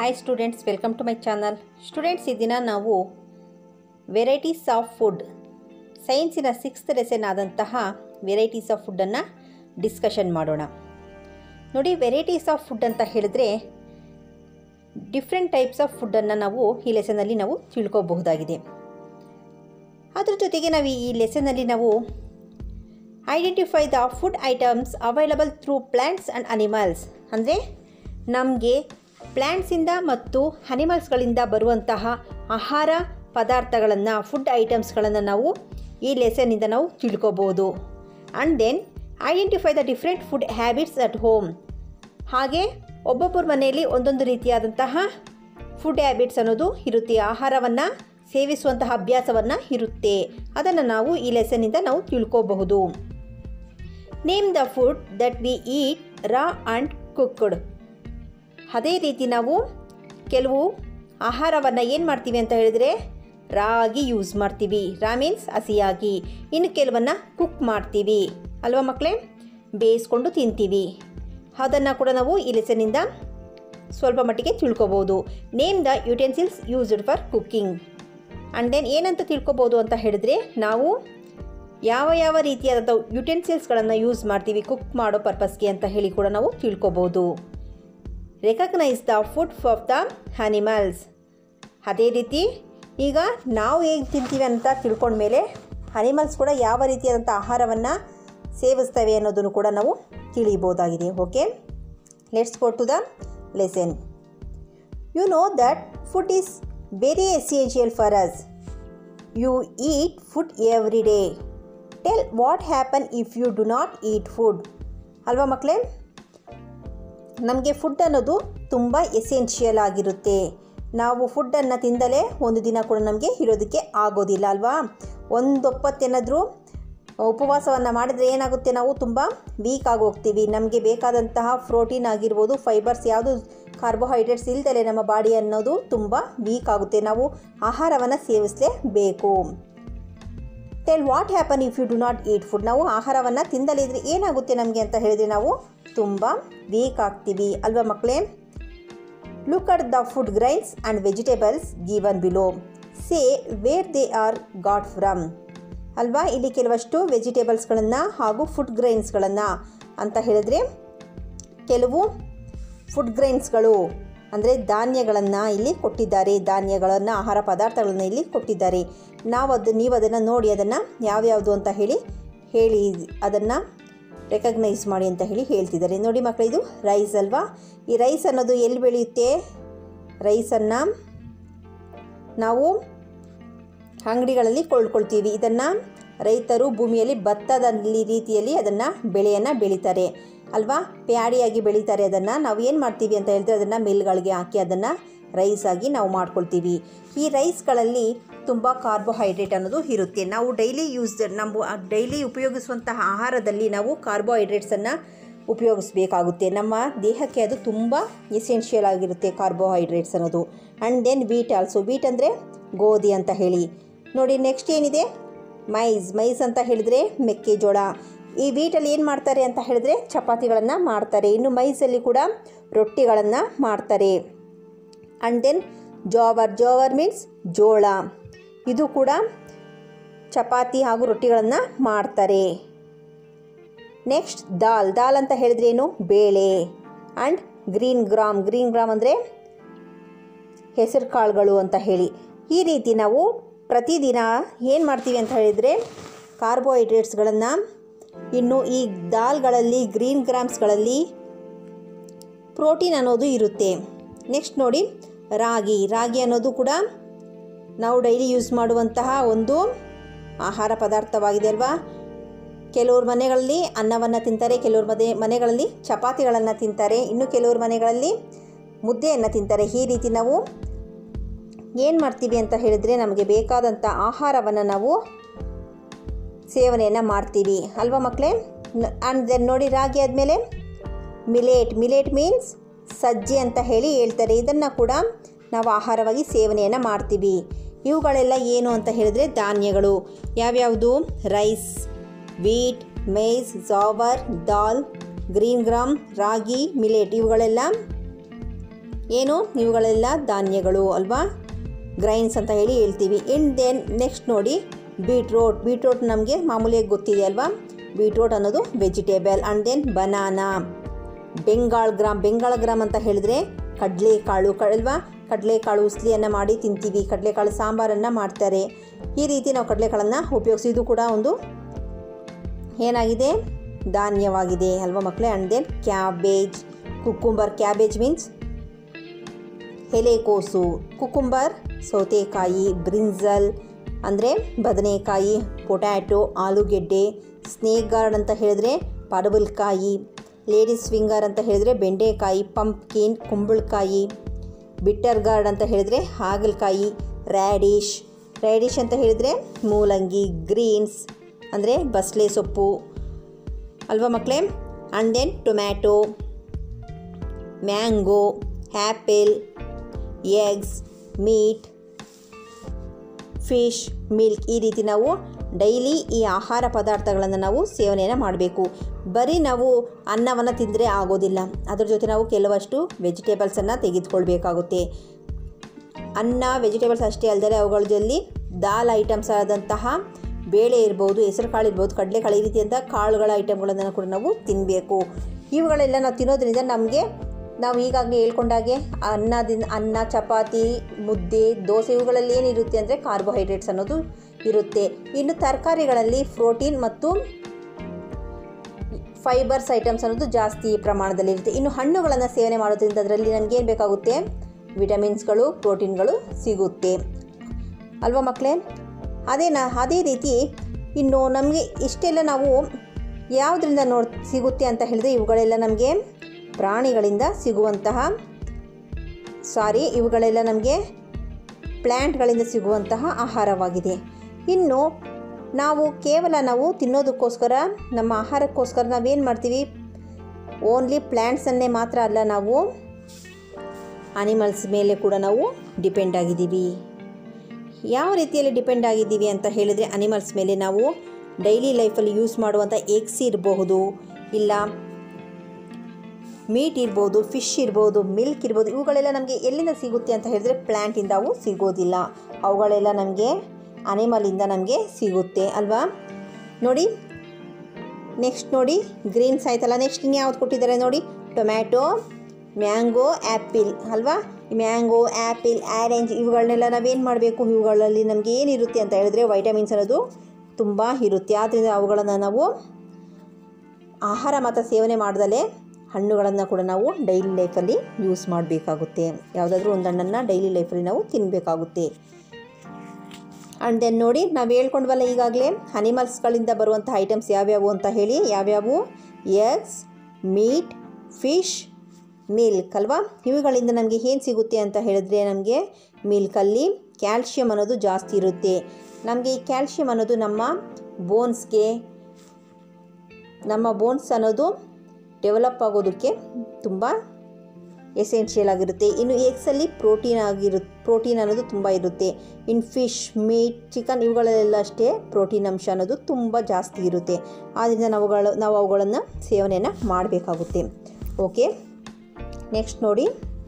Hi students welcome to my channel students ಈ ದಿನ ನಾವು ವೆರೈಟೀಸ್ ಆಫ್ ಫುಡ್ ಸೈನ್ಸಿನ ಸಿಕ್ಸ್ತ್ ಲೆಸನ್ ಆದಂತಹ ವೆರೈಟೀಸ್ ಆಫ್ ಫುಡ್ಡನ್ನು ಡಿಸ್ಕಷನ್ ಮಾಡೋಣ ನೋಡಿ ವೆರೈಟೀಸ್ ಆಫ್ ಫುಡ್ ಅಂತ ಹೇಳಿದ್ರೆ ಡಿಫ್ರೆಂಟ್ ಟೈಪ್ಸ್ ಆಫ್ ಫುಡ್ಡನ್ನು ನಾವು ಈ ಲೆಸನಲ್ಲಿ ನಾವು ತಿಳ್ಕೋಬಹುದಾಗಿದೆ ಅದ್ರ ಜೊತೆಗೆ ನಾವು ಈ ಲೆಸನಲ್ಲಿ ನಾವು identify the food items available through plants and animals ಅಂದರೆ ನಮಗೆ ಪ್ಲ್ಯಾಂಟ್ಸಿಂದ ಮತ್ತು ಅನಿಮಲ್ಸ್ಗಳಿಂದ ಬರುವಂತಹ ಆಹಾರ ಪದಾರ್ಥಗಳನ್ನು ಫುಡ್ ಐಟಮ್ಸ್ಗಳನ್ನು ನಾವು ಈ ಲೆಸನ್ನಿಂದ ನಾವು ತಿಳ್ಕೊಬೋದು and then identify the different food habits at home ಹಾಗೆ ಒಬ್ಬೊಬ್ಬರ ಮನೆಯಲ್ಲಿ ಒಂದೊಂದು ರೀತಿಯಾದಂತಹ ಫುಡ್ ಹ್ಯಾಬಿಟ್ಸ್ ಅನ್ನೋದು ಇರುತ್ತೆ ಆಹಾರವನ್ನು ಸೇವಿಸುವಂತಹ ಅಭ್ಯಾಸವನ್ನು ಇರುತ್ತೆ ಅದನ್ನು ನಾವು ಈ ಲೆಸನ್ನಿಂದ ನಾವು ತಿಳ್ಕೋಬಹುದು name the food that we eat raw and cooked ಅದೇ ರೀತಿ ನಾವು ಕೆಲವು ಆಹಾರವನ್ನು ಏನು ಮಾಡ್ತೀವಿ ಅಂತ ಹೇಳಿದರೆ ರಾ ಆಗಿ ಯೂಸ್ ಮಾಡ್ತೀವಿ ರಾ ಮೀನ್ಸ್ ಹಸಿಯಾಗಿ ಇನ್ನು ಕೆಲವನ್ನು ಕುಕ್ ಮಾಡ್ತೀವಿ ಅಲ್ವಾ ಮಕ್ಕಳೇ ಬೇಯಿಸ್ಕೊಂಡು ತಿಂತೀವಿ ಅದನ್ನು ಕೂಡ ನಾವು ಈ ಲೆಸನಿಂದ ಸ್ವಲ್ಪ ಮಟ್ಟಿಗೆ ತಿಳ್ಕೊಬೋದು name the utensils used for cooking and then ಏನಂತ ತಿಳ್ಕೊಬೋದು ಅಂತ ಹೇಳಿದ್ರೆ ನಾವು ಯಾವ ಯಾವ ರೀತಿಯಾದಂಥ ಯುಟೆನ್ಸಿಲ್ಸ್ಗಳನ್ನು ಯೂಸ್ ಮಾಡ್ತೀವಿ ಕುಕ್ ಮಾಡೋ ಪರ್ಪಸ್ಗೆ ಅಂತ ಹೇಳಿ ಕೂಡ ನಾವು ತಿಳ್ಕೊಬೋದು recognise the food of the animals ಅದೇ ರೀತಿ ಈಗ ನಾವು ಹೇಗೆ ತಿಂತೀವಿ ಅಂತ ತಿಳ್ಕೊಂಡ್ಮೇಲೆ ಅನಿಮಲ್ಸ್ ಕೂಡ ಯಾವ ರೀತಿಯಾದಂಥ ಆಹಾರವನ್ನು ಸೇವಿಸ್ತವೆ ಅನ್ನೋದನ್ನು ಕೂಡ ನಾವು ತಿಳಿಬೋದಾಗಿದೆ okay let's go to the lesson you know that food is very essential for us you eat food every day tell what happen if you do not eat food ಅಲ್ವಾ ಮಕ್ಕಳೇ ನಮಗೆ ಫುಡ್ ಅನ್ನೋದು ತುಂಬ ಎಸೆನ್ಷಿಯಲ್ ಆಗಿರುತ್ತೆ ನಾವು ಫುಡ್ಡನ್ನು ತಿಂದಲೇ ಒಂದು ದಿನ ಕೂಡ ನಮಗೆ ಇರೋದಕ್ಕೆ ಆಗೋದಿಲ್ಲ ಅಲ್ವಾ ಒಂದೊಪ್ಪತ್ತೇನಾದರೂ ಉಪವಾಸವನ್ನು ಮಾಡಿದರೆ ಏನಾಗುತ್ತೆ ನಾವು ತುಂಬ ವೀಕ್ ಆಗೋಗ್ತೀವಿ ನಮಗೆ ಬೇಕಾದಂತಹ ಪ್ರೋಟೀನ್ ಆಗಿರ್ಬೋದು ಫೈಬರ್ಸ್ ಯಾವುದು ಕಾರ್ಬೋಹೈಡ್ರೇಟ್ಸ್ ಇಲ್ದಲೆ ನಮ್ಮ ಬಾಡಿ ಅನ್ನೋದು ತುಂಬ ವೀಕ್ ಆಗುತ್ತೆ ನಾವು ಆಹಾರವನ್ನು ಸೇವಿಸಲೇಬೇಕು tell what happen if you do not eat food ನಾವು ಆಹಾರವನ್ನು ತಿಂದಲಿದ್ರೆ ಏನಾಗುತ್ತೆ ನಮಗೆ ಅಂತ ಹೇಳಿದರೆ ನಾವು ತುಂಬ ವೀಕ್ ಆಗ್ತೀವಿ ಅಲ್ವಾ ಮಕ್ಕಳೇ look at the food grains and vegetables given below say where they are got from ಅಲ್ವಾ ಇಲ್ಲಿ ಕೆಲವಷ್ಟು ವೆಜಿಟೇಬಲ್ಸ್ಗಳನ್ನು ಹಾಗೂ ಫುಡ್ ಗ್ರೈನ್ಸ್ಗಳನ್ನು ಅಂತ ಹೇಳಿದ್ರೆ ಕೆಲವು ಫುಡ್ ಗ್ರೈನ್ಸ್ಗಳು ಅಂದರೆ ಧಾನ್ಯಗಳನ್ನು ಇಲ್ಲಿ ಕೊಟ್ಟಿದ್ದಾರೆ ಧಾನ್ಯಗಳನ್ನು ಆಹಾರ ಪದಾರ್ಥಗಳನ್ನು ಇಲ್ಲಿ ಕೊಟ್ಟಿದ್ದಾರೆ ನಾವು ಅದು ನೀವು ಅದನ್ನು ನೋಡಿ ಅದನ್ನು ಯಾವ್ಯಾವುದು ಅಂತ ಹೇಳಿ ಹೇಳಿ ಅದನ್ನು ರೆಕಗ್ನೈಸ್ ಮಾಡಿ ಅಂತ ಹೇಳಿ ಹೇಳ್ತಿದ್ದಾರೆ ನೋಡಿ ಮಕ್ಕಳು ಇದು ರೈಸ್ ಅಲ್ವಾ ಈ ರೈಸ್ ಅನ್ನೋದು ಎಲ್ಲಿ ಬೆಳೆಯುತ್ತೆ ರೈಸನ್ನು ನಾವು ಅಂಗಡಿಗಳಲ್ಲಿ ಕೊಳ್ಳ್ಕೊಳ್ತೀವಿ ಇದನ್ನು ರೈತರು ಭೂಮಿಯಲ್ಲಿ ಭತ್ತದ ರೀತಿಯಲ್ಲಿ ಅದನ್ನು ಬೆಳೆಯನ್ನು ಬೆಳೀತಾರೆ ಅಲ್ವಾ ಪ್ಯಾಡಿಯಾಗಿ ಬೆಳೀತಾರೆ ಅದನ್ನು ನಾವು ಏನು ಮಾಡ್ತೀವಿ ಅಂತ ಹೇಳಿದ್ರೆ ಅದನ್ನು ಮಿಲ್ಗಳಿಗೆ ಹಾಕಿ ಅದನ್ನು ರೈಸ್ ಆಗಿ ನಾವು ಮಾಡ್ಕೊಳ್ತೀವಿ ಈ ರೈಸ್ಗಳಲ್ಲಿ ತುಂಬ ಕಾರ್ಬೋಹೈಡ್ರೇಟ್ ಅನ್ನೋದು ಇರುತ್ತೆ ನಾವು ಡೈಲಿ ಯೂಸ್ ನಮ್ಮ ಡೈಲಿ ಉಪಯೋಗಿಸುವಂತಹ ಆಹಾರದಲ್ಲಿ ನಾವು ಕಾರ್ಬೋಹೈಡ್ರೇಟ್ಸನ್ನು ಉಪಯೋಗಿಸ್ಬೇಕಾಗುತ್ತೆ ನಮ್ಮ ದೇಹಕ್ಕೆ ಅದು ತುಂಬ ಎಸೆನ್ಷಿಯಲ್ ಆಗಿರುತ್ತೆ ಕಾರ್ಬೋಹೈಡ್ರೇಟ್ಸ್ ಅನ್ನೋದು and then wheat also wheat ಅಂದರೆ ಗೋಧಿ ಅಂತ ಹೇಳಿ ನೋಡಿ ನೆಕ್ಸ್ಟ್ ಏನಿದೆ ಮೈಸ್ ಮೈಸ್ ಅಂತ ಹೇಳಿದರೆ ಮೆಕ್ಕೆಜೋಳ ಈ ವೀಟಲ್ಲಿ ಏನು ಮಾಡ್ತಾರೆ ಅಂತ ಹೇಳಿದ್ರೆ ಚಪಾತಿಗಳನ್ನು ಮಾಡ್ತಾರೆ ಇನ್ನು ಮೈಸಲ್ಲಿ ಕೂಡ ರೊಟ್ಟಿಗಳನ್ನು ಮಾಡ್ತಾರೆ and then jowar jowar means ಜೋಳ ಇದು ಕೂಡ ಚಪಾತಿ ಹಾಗೂ ರೊಟ್ಟಿಗಳನ್ನು ಮಾಡ್ತಾರೆ ನೆಕ್ಸ್ಟ್ ದಾಲ್ ದಾಲ್ ಅಂತ ಹೇಳಿದ್ರೆ ಏನು ಬೇಳೆ and green gram green gram ಅಂದರೆ ಹೆಸರು ಕಾಳುಗಳು ಅಂತ ಹೇಳಿ ಈ ರೀತಿ ನಾವು ಪ್ರತಿದಿನ ಏನು ಮಾಡ್ತೀವಿ ಅಂತ ಹೇಳಿದರೆ ಕಾರ್ಬೋಹೈಡ್ರೇಟ್ಸ್ಗಳನ್ನು ಇನ್ನು ಈ ದಾಲ್ಗಳಲ್ಲಿ ಗ್ರೀನ್ ಗ್ರಾಮ್ಸ್ಗಳಲ್ಲಿ ಪ್ರೋಟೀನ್ ಅನ್ನೋದು ಇರುತ್ತೆ ನೆಕ್ಸ್ಟ್ ನೋಡಿ ರಾಗಿ ರಾಗಿ ಅನ್ನೋದು ಕೂಡ ನಾವು ಡೈಲಿ ಯೂಸ್ ಮಾಡುವಂತಹ ಒಂದು ಆಹಾರ ಪದಾರ್ಥವಾಗಿದೆ ಅಲ್ವಾ ಕೆಲವ್ರ ಮನೆಗಳಲ್ಲಿ ಅನ್ನವನ್ನು ತಿಂತಾರೆ ಕೆಲವ್ರ ಮನೆ ಮನೆಗಳಲ್ಲಿ ಚಪಾತಿಗಳನ್ನು ತಿಂತಾರೆ ಇನ್ನು ಕೆಲವ್ರ ಮನೆಗಳಲ್ಲಿ ಮುದ್ದೆಯನ್ನು ತಿಂತಾರೆ ಈ ರೀತಿ ನಾವು ಏನು ಮಾಡ್ತೀವಿ ಅಂತ ಹೇಳಿದರೆ ನಮಗೆ ಬೇಕಾದಂಥ ಆಹಾರವನ್ನು ನಾವು ಸೇವನೆಯನ್ನು ಮಾಡ್ತೀವಿ ಅಲ್ವಾ ಮಕ್ಕಳೇ ಆ್ಯಂಡ್ ದೆನ್ ನೋಡಿ ರಾಗಿ ಆದಮೇಲೆ ಮಿಲೇಟ್ ಮಿಲೇಟ್ ಮೀನ್ಸ್ ಸಜ್ಜೆ ಅಂತ ಹೇಳಿ ಹೇಳ್ತಾರೆ ಇದನ್ನು ಕೂಡ ನಾವು ಆಹಾರವಾಗಿ ಸೇವನೆಯನ್ನು ಮಾಡ್ತೀವಿ ಇವುಗಳೆಲ್ಲ ಏನು ಅಂತ ಹೇಳಿದ್ರೆ ಧಾನ್ಯಗಳು ಯಾವ್ಯಾವುದು rice wheat maize jowar dal green gram ragi millet ಇವುಗಳೆಲ್ಲ ಏನು ಇವುಗಳೆಲ್ಲ ಧಾನ್ಯಗಳು ಅಲ್ವಾ ಗ್ರೈನ್ಸ್ ಅಂತ ಹೇಳಿ ಹೇಳ್ತೀವಿ ಇನ್ ದೆನ್ ನೆಕ್ಸ್ಟ್ ನೋಡಿ ಬೀಟ್ರೋಟ್ ಬೀಟ್ರೋಟ್ ನಮಗೆ ಮಾಮೂಲಿಯಾಗಿ ಗೊತ್ತಿದೆ ಅಲ್ವಾ ಬೀಟ್ರೋಟ್ ಅನ್ನೋದು vegetable and then banana Bengal gram Bengal gram ಅಂತ ಹೇಳಿದ್ರೆ ಕಡಲೆಕಾಳು ಅಲ್ವಾ ಕಡಲೆಕಾಳು ಉಸ್ಲಿಯನ್ನು ಮಾಡಿ ತಿಂತೀವಿ ಕಡಲೆಕಾಳು ಸಾಂಬಾರನ್ನು ಮಾಡ್ತಾರೆ ಈ ರೀತಿ ನಾವು ಕಡಲೆಕಾಳನ್ನು ಉಪಯೋಗಿಸಿ ಇದು ಕೂಡ ಒಂದು ಏನಾಗಿದೆ ಧಾನ್ಯವಾಗಿದೆ ಅಲ್ವಾ ಮಕ್ಕಳೇ and then cabbage cucumber cabbage means ಎಲೆಕೋಸು ಕುಕುಂಬರ್ ಸೌತೆಕಾಯಿ ಬ್ರಿಂಜಲ್ ಅಂದರೆ ಬದನೆಕಾಯಿ ಪೊಟ್ಯಾಟೊ ಆಲೂಗೆಡ್ಡೆ ಸ್ನೇಕ್ ಗಾರ್ಡ್ ಅಂತ ಹೇಳಿದ್ರೆ ಪಡವಲ್ಕಾಯಿ ಲೇಡೀಸ್ ಫಿಂಗರ್ ಅಂತ ಹೇಳಿದ್ರೆ ಬೆಂಡೆಕಾಯಿ ಪಂಪ್ಕಿನ್ ಕುಂಬಳಕಾಯಿ ಬಿಟ್ಟರ್ ಗಾರ್ಡ್ ಅಂತ ಹೇಳಿದ್ರೆ ಹಾಗಲಕಾಯಿ ರ್ಯಾಡಿಶ್ ರ್ಯಾಡಿಶ್ ಅಂತ ಹೇಳಿದರೆ ಮೂಲಂಗಿ ಗ್ರೀನ್ಸ್ ಅಂದರೆ ಬಸಳೆ ಸೊಪ್ಪು ಅಲ್ವಾ ಮಕ್ಕಳೇ and then tomato mango apple eggs meat fish milk ಈ ರೀತಿ ನಾವು ಡೈಲಿ ಈ ಆಹಾರ ಪದಾರ್ಥಗಳನ್ನು ನಾವು ಸೇವನೆಯನ್ನು ಮಾಡಬೇಕು ಬರೀ ನಾವು ಅನ್ನವನ್ನು ತಿಂದರೆ ಆಗೋದಿಲ್ಲ ಅದ್ರ ಜೊತೆ ನಾವು ಕೆಲವಷ್ಟು ವೆಜಿಟೇಬಲ್ಸನ್ನು ತೆಗೆದುಕೊಳ್ಬೇಕಾಗುತ್ತೆ ಅನ್ನ ವೆಜಿಟೇಬಲ್ಸ್ ಅಷ್ಟೇ ಅಲ್ಲದೆ ಅವುಗಳಲ್ಲಿ ದಾಲ್ ಐಟಮ್ಸ್ ಆದಂತಹ ಬೇಳೆ ಇರ್ಬೋದು ಹೆಸರು ಕಾಳು ಇರ್ಬೋದು ಕಡಲೆಕಾಳು ಈ ರೀತಿಯಂಥ ಕಾಳುಗಳ ಐಟಮ್ಗಳನ್ನು ಕೂಡ ನಾವು ತಿನ್ನಬೇಕು ಇವುಗಳೆಲ್ಲ ನಾವು ತಿನ್ನೋದ್ರಿಂದ ನಮಗೆ ನಾವು ಈಗಾಗಲೇ ಹೇಳ್ಕೊಂಡಾಗೆ ಅನ್ನದಿಂದ ಅನ್ನ ಚಪಾತಿ ಮುದ್ದೆ ದೋಸೆ ಇವುಗಳಲ್ಲಿ ಏನಿರುತ್ತೆ ಅಂದರೆ ಕಾರ್ಬೋಹೈಡ್ರೇಟ್ಸ್ ಅನ್ನೋದು ಇರುತ್ತೆ ಇನ್ನು ತರಕಾರಿಗಳಲ್ಲಿ ಪ್ರೋಟೀನ್ ಮತ್ತು ಫೈಬರ್ಸ್ ಐಟಮ್ಸ್ ಅನ್ನೋದು ಜಾಸ್ತಿ ಪ್ರಮಾಣದಲ್ಲಿರುತ್ತೆ ಇನ್ನು ಹಣ್ಣುಗಳನ್ನು ಸೇವನೆ ಮಾಡೋದ್ರಿಂದ ಅದರಲ್ಲಿ ನನಗೇನು ಬೇಕಾಗುತ್ತೆ ವಿಟಮಿನ್ಸ್ಗಳು ಪ್ರೋಟೀನ್ಗಳು ಸಿಗುತ್ತೆ ಅಲ್ವಾ ಮಕ್ಕಳೇ ಅದೇ ನ ಅದೇ ರೀತಿ ಇನ್ನು ನಮಗೆ ಇಷ್ಟೆಲ್ಲ ನಾವು ಯಾವುದರಿಂದ ನೋಡ್ ಸಿಗುತ್ತೆ ಅಂತ ಹೇಳಿದ್ರೆ ಇವುಗಳೆಲ್ಲ ನಮಗೆ ಪ್ರಾಣಿಗಳಿಂದ ಸಿಗುವಂತಹ ಸಾರಿ ಇವುಗಳೆಲ್ಲ ನಮಗೆ ಪ್ಲ್ಯಾಂಟ್ಗಳಿಂದ ಸಿಗುವಂತಹ ಆಹಾರವಾಗಿದೆ ಇನ್ನು ನಾವು ಕೇವಲ ನಾವು ತಿನ್ನೋದಕ್ಕೋಸ್ಕರ ನಮ್ಮ ಆಹಾರಕ್ಕೋಸ್ಕರ ನಾವೇನು ಮಾಡ್ತೀವಿ ಓನ್ಲಿ ಪ್ಲ್ಯಾಂಟ್ಸನ್ನೇ ಮಾತ್ರ ಅಲ್ಲ ನಾವು ಅನಿಮಲ್ಸ್ ಮೇಲೆ ಕೂಡ ನಾವು ಡಿಪೆಂಡ್ ಆಗಿದ್ದೀವಿ ಯಾವ ರೀತಿಯಲ್ಲಿ ಡಿಪೆಂಡ್ ಆಗಿದ್ದೀವಿ ಅಂತ ಹೇಳಿದರೆ ಅನಿಮಲ್ಸ್ ಮೇಲೆ ನಾವು ಡೈಲಿ ಲೈಫಲ್ಲಿ ಯೂಸ್ ಮಾಡುವಂಥ ಎಗ್ಸ್ ಇರಬಹುದು ಇಲ್ಲ ಮೀಟ್ ಇರ್ಬೋದು ಫಿಶ್ ಇರ್ಬೋದು ಮಿಲ್ಕ್ ಇರ್ಬೋದು ಇವುಗಳೆಲ್ಲ ನಮಗೆ ಎಲ್ಲಿಂದ ಸಿಗುತ್ತೆ ಅಂತ ಹೇಳಿದ್ರೆ ಪ್ಲ್ಯಾಂಟಿಂದ ಅವು ಸಿಗೋದಿಲ್ಲ ಅವುಗಳೆಲ್ಲ ನಮಗೆ ಅನಿಮಲಿಂದ ನಮಗೆ ಸಿಗುತ್ತೆ ಅಲ್ವಾ ನೋಡಿ ನೆಕ್ಸ್ಟ್ ನೋಡಿ ಗ್ರೀನ್ಸ್ ಆಯ್ತಲ್ಲ ನೆಕ್ಸ್ಟ್ ಇನ್ನು ಯಾವ್ದು ಕೊಟ್ಟಿದ್ದಾರೆ ನೋಡಿ ಟೊಮ್ಯಾಟೊ ಮ್ಯಾಂಗೋ ಆ್ಯಪಿಲ್ ಅಲ್ವಾ ಮ್ಯಾಂಗೋ ಆ್ಯಪಿಲ್ ಆರೆಂಜ್ ಇವುಗಳನ್ನೆಲ್ಲ ನಾವೇನು ಮಾಡಬೇಕು ಇವುಗಳಲ್ಲಿ ನಮಗೆ ಏನಿರುತ್ತೆ ಅಂತ ಹೇಳಿದ್ರೆ ವೈಟಮಿನ್ಸ್ ಅನ್ನೋದು ತುಂಬ ಇರುತ್ತೆ ಆದ್ದರಿಂದ ಅವುಗಳನ್ನು ನಾವು ಆಹಾರ ಮಾತ್ರ ಸೇವನೆ ಮಾಡ್ದಲೇ ಹಣ್ಣುಗಳನ್ನು ಕೂಡ ನಾವು ಡೈಲಿ ಲೈಫಲ್ಲಿ ಯೂಸ್ ಮಾಡಬೇಕಾಗುತ್ತೆ ಯಾವುದಾದ್ರೂ ಒಂದು ಹಣ್ಣನ್ನು ಡೈಲಿ ಲೈಫಲ್ಲಿ ನಾವು ತಿನ್ನಬೇಕಾಗುತ್ತೆ ಆ್ಯಂಡ್ ದೆನ್ ನೋಡಿ ನಾವು ಹೇಳ್ಕೊಂಡ್ವಲ್ಲ ಈಗಾಗಲೇ ಅನಿಮಲ್ಸ್ಗಳಿಂದ ಬರುವಂಥ ಐಟಮ್ಸ್ ಯಾವ್ಯಾವು ಅಂತ ಹೇಳಿ ಯಾವ್ಯಾವು ಎಗ್ಸ್ ಮೀಟ್ ಫಿಶ್ ಮಿಲ್ಕ್ ಅಲ್ವಾ ಇವುಗಳಿಂದ ನಮಗೆ ಏನು ಸಿಗುತ್ತೆ ಅಂತ ಹೇಳಿದ್ರೆ ನಮಗೆ ಮಿಲ್ಕಲ್ಲಿ ಕ್ಯಾಲ್ಶಿಯಮ್ ಅನ್ನೋದು ಜಾಸ್ತಿ ಇರುತ್ತೆ ನಮಗೆ ಈ ಕ್ಯಾಲ್ಶಿಯಮ್ ಅನ್ನೋದು ನಮ್ಮ ಬೋನ್ಸ್ಗೆ ನಮ್ಮ ಬೋನ್ಸ್ ಅನ್ನೋದು ಡೆವಲಪ್ ಆಗೋದಕ್ಕೆ ತುಂಬ ಎಸೆನ್ಷಿಯಲ್ ಆಗಿರುತ್ತೆ ಇನ್ನು ಎಗ್ಸಲ್ಲಿ ಪ್ರೋಟೀನ್ ಆಗಿರು ಪ್ರೋಟೀನ್ ಅನ್ನೋದು ತುಂಬ ಇರುತ್ತೆ ಇನ್ನು ಫಿಶ್ ಮೀಟ್ ಚಿಕನ್ ಇವುಗಳಲ್ಲೆಲ್ಲ ಅಷ್ಟೇ ಪ್ರೋಟೀನ್ ಅಂಶ ಅನ್ನೋದು ತುಂಬ ಜಾಸ್ತಿ ಇರುತ್ತೆ ಆದ್ದರಿಂದ ನಾವುಗಳು ನಾವು ಅವುಗಳನ್ನು ಸೇವನೆಯನ್ನು ಮಾಡಬೇಕಾಗುತ್ತೆ ಓಕೆ ನೆಕ್ಸ್ಟ್ ನೋಡಿ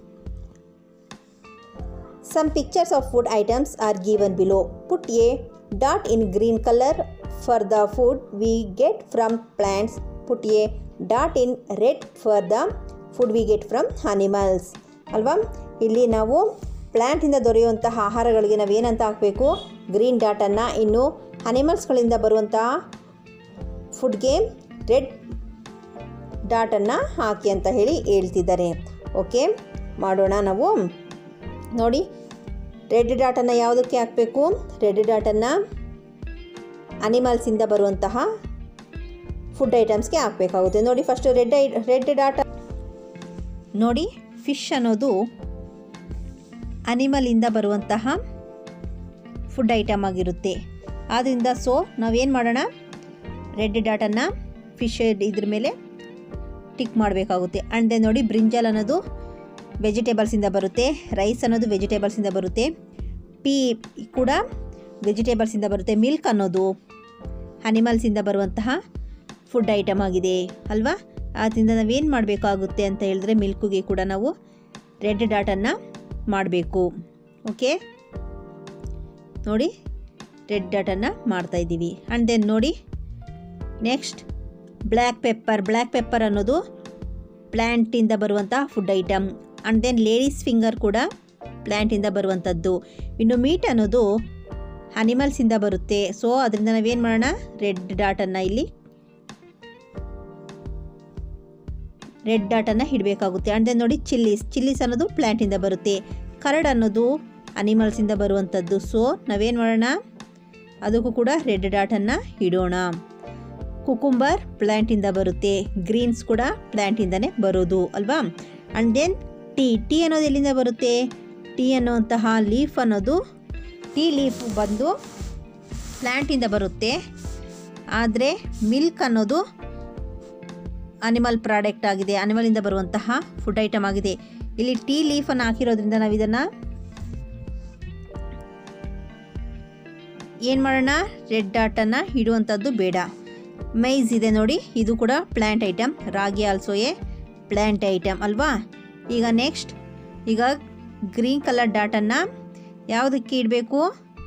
Some pictures of food items are given below. Put a dot in green color for the food we get from plants. Put a dot in red for the food we get from animals. ಅಲ್ವಾ ಇಲ್ಲಿ ನಾವು ಪ್ಲ್ಯಾಂಟಿಂದ ದೊರೆಯುವಂತಹ ಆಹಾರಗಳಿಗೆ ನಾವೇನಂತ ಹಾಕಬೇಕು green ಡಾಟನ್ನು ಇನ್ನು ಅನಿಮಲ್ಸ್ಗಳಿಂದ ಬರುವಂತಹ ಫುಡ್ಗೆ red ಡಾಟನ್ನು ಹಾಕಿ ಅಂತ ಹೇಳಿ ಹೇಳ್ತಿದ್ದಾರೆ ಓಕೆ ಮಾಡೋಣ ನಾವು ನೋಡಿ ರೆಡ್ ಡಾಟನ್ನು ಯಾವುದಕ್ಕೆ ಹಾಕಬೇಕು ರೆಡ್ ಡಾಟನ್ನು ಅನಿಮಲ್ಸಿಂದ ಬರುವಂತಹ ಫುಡ್ ಐಟಮ್ಸ್ಗೆ ಹಾಕಬೇಕಾಗುತ್ತೆ ನೋಡಿ ಫಸ್ಟ್ ರೆಡ್ ಐ ರೆಡ್ ಡಾಟ ನೋಡಿ ಫಿಶ್ ಅನ್ನೋದು ಅನಿಮಲಿಂದ ಬರುವಂತಹ ಫುಡ್ ಐಟಮ್ ಆಗಿರುತ್ತೆ ಆದ್ದರಿಂದ ಸೊ ನಾವೇನು ಮಾಡೋಣ ರೆಡ್ ಡಾಟನ್ನು ಫಿಶ್ ಇದ್ರ ಮೇಲೆ ಟಿಕ್ ಮಾಡಬೇಕಾಗುತ್ತೆ ಆ್ಯಂಡ್ ದೆನ್ ನೋಡಿ ಬ್ರಿಂಜಲ್ ಅನ್ನೋದು ವೆಜಿಟೇಬಲ್ಸಿಂದ ಬರುತ್ತೆ ರೈಸ್ ಅನ್ನೋದು ವೆಜಿಟೇಬಲ್ಸಿಂದ ಬರುತ್ತೆ ಟೀ ಕೂಡ ವೆಜಿಟೇಬಲ್ಸಿಂದ ಬರುತ್ತೆ ಮಿಲ್ಕ್ ಅನ್ನೋದು ಅನಿಮಲ್ಸಿಂದ ಬರುವಂತಹ ಫುಡ್ ಐಟಮ್ ಆಗಿದೆ ಅಲ್ವಾ ಆದ್ದರಿಂದ ನಾವೇನು ಮಾಡಬೇಕಾಗುತ್ತೆ ಅಂತ ಹೇಳಿದ್ರೆ ಮಿಲ್ಕಿಗೆ ಕೂಡ ನಾವು ರೆಡ್ ಡಾಟನ್ನು ಮಾಡಬೇಕು ಓಕೆ ನೋಡಿ ರೆಡ್ ಡಾಟನ್ನು ಮಾಡ್ತಾಯಿದ್ದೀವಿ ಆ್ಯಂಡ್ ದೆನ್ ನೋಡಿ next black pepper black pepper ಅನ್ನೋದು ಪ್ಲ್ಯಾಂಟಿಂದ ಬರುವಂಥ food item and then ladies finger ಕೂಡ ಪ್ಲ್ಯಾಂಟಿಂದ ಬರುವಂಥದ್ದು ಇನ್ನು ಮೀಟ್ ಅನ್ನೋದು ಅನಿಮಲ್ಸಿಂದ ಬರುತ್ತೆ ಸೊ ಅದರಿಂದ ನಾವೇನು ಮಾಡೋಣ ರೆಡ್ ಡಾಟನ್ನು ಇಲ್ಲಿ ರೆಡ್ ಡಾಟನ್ನು ಇಡಬೇಕಾಗುತ್ತೆ ಆ್ಯಂಡ್ ದೆನ್ ನೋಡಿ ಚಿಲ್ಲೀಸ್ ಚಿಲ್ಲೀಸ್ ಅನ್ನೋದು ಪ್ಲ್ಯಾಂಟಿಂದ ಬರುತ್ತೆ ಕರಡ್ ಅನ್ನೋದು ಅನಿಮಲ್ಸಿಂದ ಬರುವಂಥದ್ದು ಸೊ ನಾವೇನು ಮಾಡೋಣ ಅದಕ್ಕೂ ಕೂಡ ರೆಡ್ ಡಾಟನ್ನು ಇಡೋಣ ಕುಕುಂಬರ್ ಪ್ಲ್ಯಾಂಟಿಂದ ಬರುತ್ತೆ ಗ್ರೀನ್ಸ್ ಕೂಡ ಪ್ಲ್ಯಾಂಟಿಂದನೇ ಬರೋದು ಅಲ್ವಾ ಆ್ಯಂಡ್ ದೆನ್ ಟೀ ಟೀ ಅನ್ನೋದು ಎಲ್ಲಿಂದ ಬರುತ್ತೆ ಟೀ ಅನ್ನುವಂತಹ ಲೀಫ್ ಅನ್ನೋದು ಟೀ ಲೀಫ್ ಬಂದು ಪ್ಲ್ಯಾಂಟಿಂದ ಬರುತ್ತೆ ಆದರೆ ಮಿಲ್ಕ್ ಅನ್ನೋದು ಅನಿಮಲ್ ಪ್ರಾಡಕ್ಟ್ ಆಗಿದೆ ಅನಿಮಲಿಂದ ಬರುವಂತಹ ಫುಡ್ ಐಟಮ್ ಆಗಿದೆ ಇಲ್ಲಿ ಟೀ ಲೀಫನ್ನು ಹಾಕಿರೋದ್ರಿಂದ ನಾವು ಇದನ್ನು ಏನು ಮಾಡೋಣ ರೆಡ್ ಡಾಟನ್ನು ಇಡುವಂಥದ್ದು ಬೇಡ ಮೈಸ್ ಇದೆ ನೋಡಿ ಇದು ಕೂಡ plant item ragi also a plant item ಅಲ್ವಾ ಈಗ ನೆಕ್ಸ್ಟ್ ಈಗ ಗ್ರೀನ್ ಕಲರ್ ಡಾಟನ್ನು ಯಾವುದಕ್ಕೆ ಇಡಬೇಕು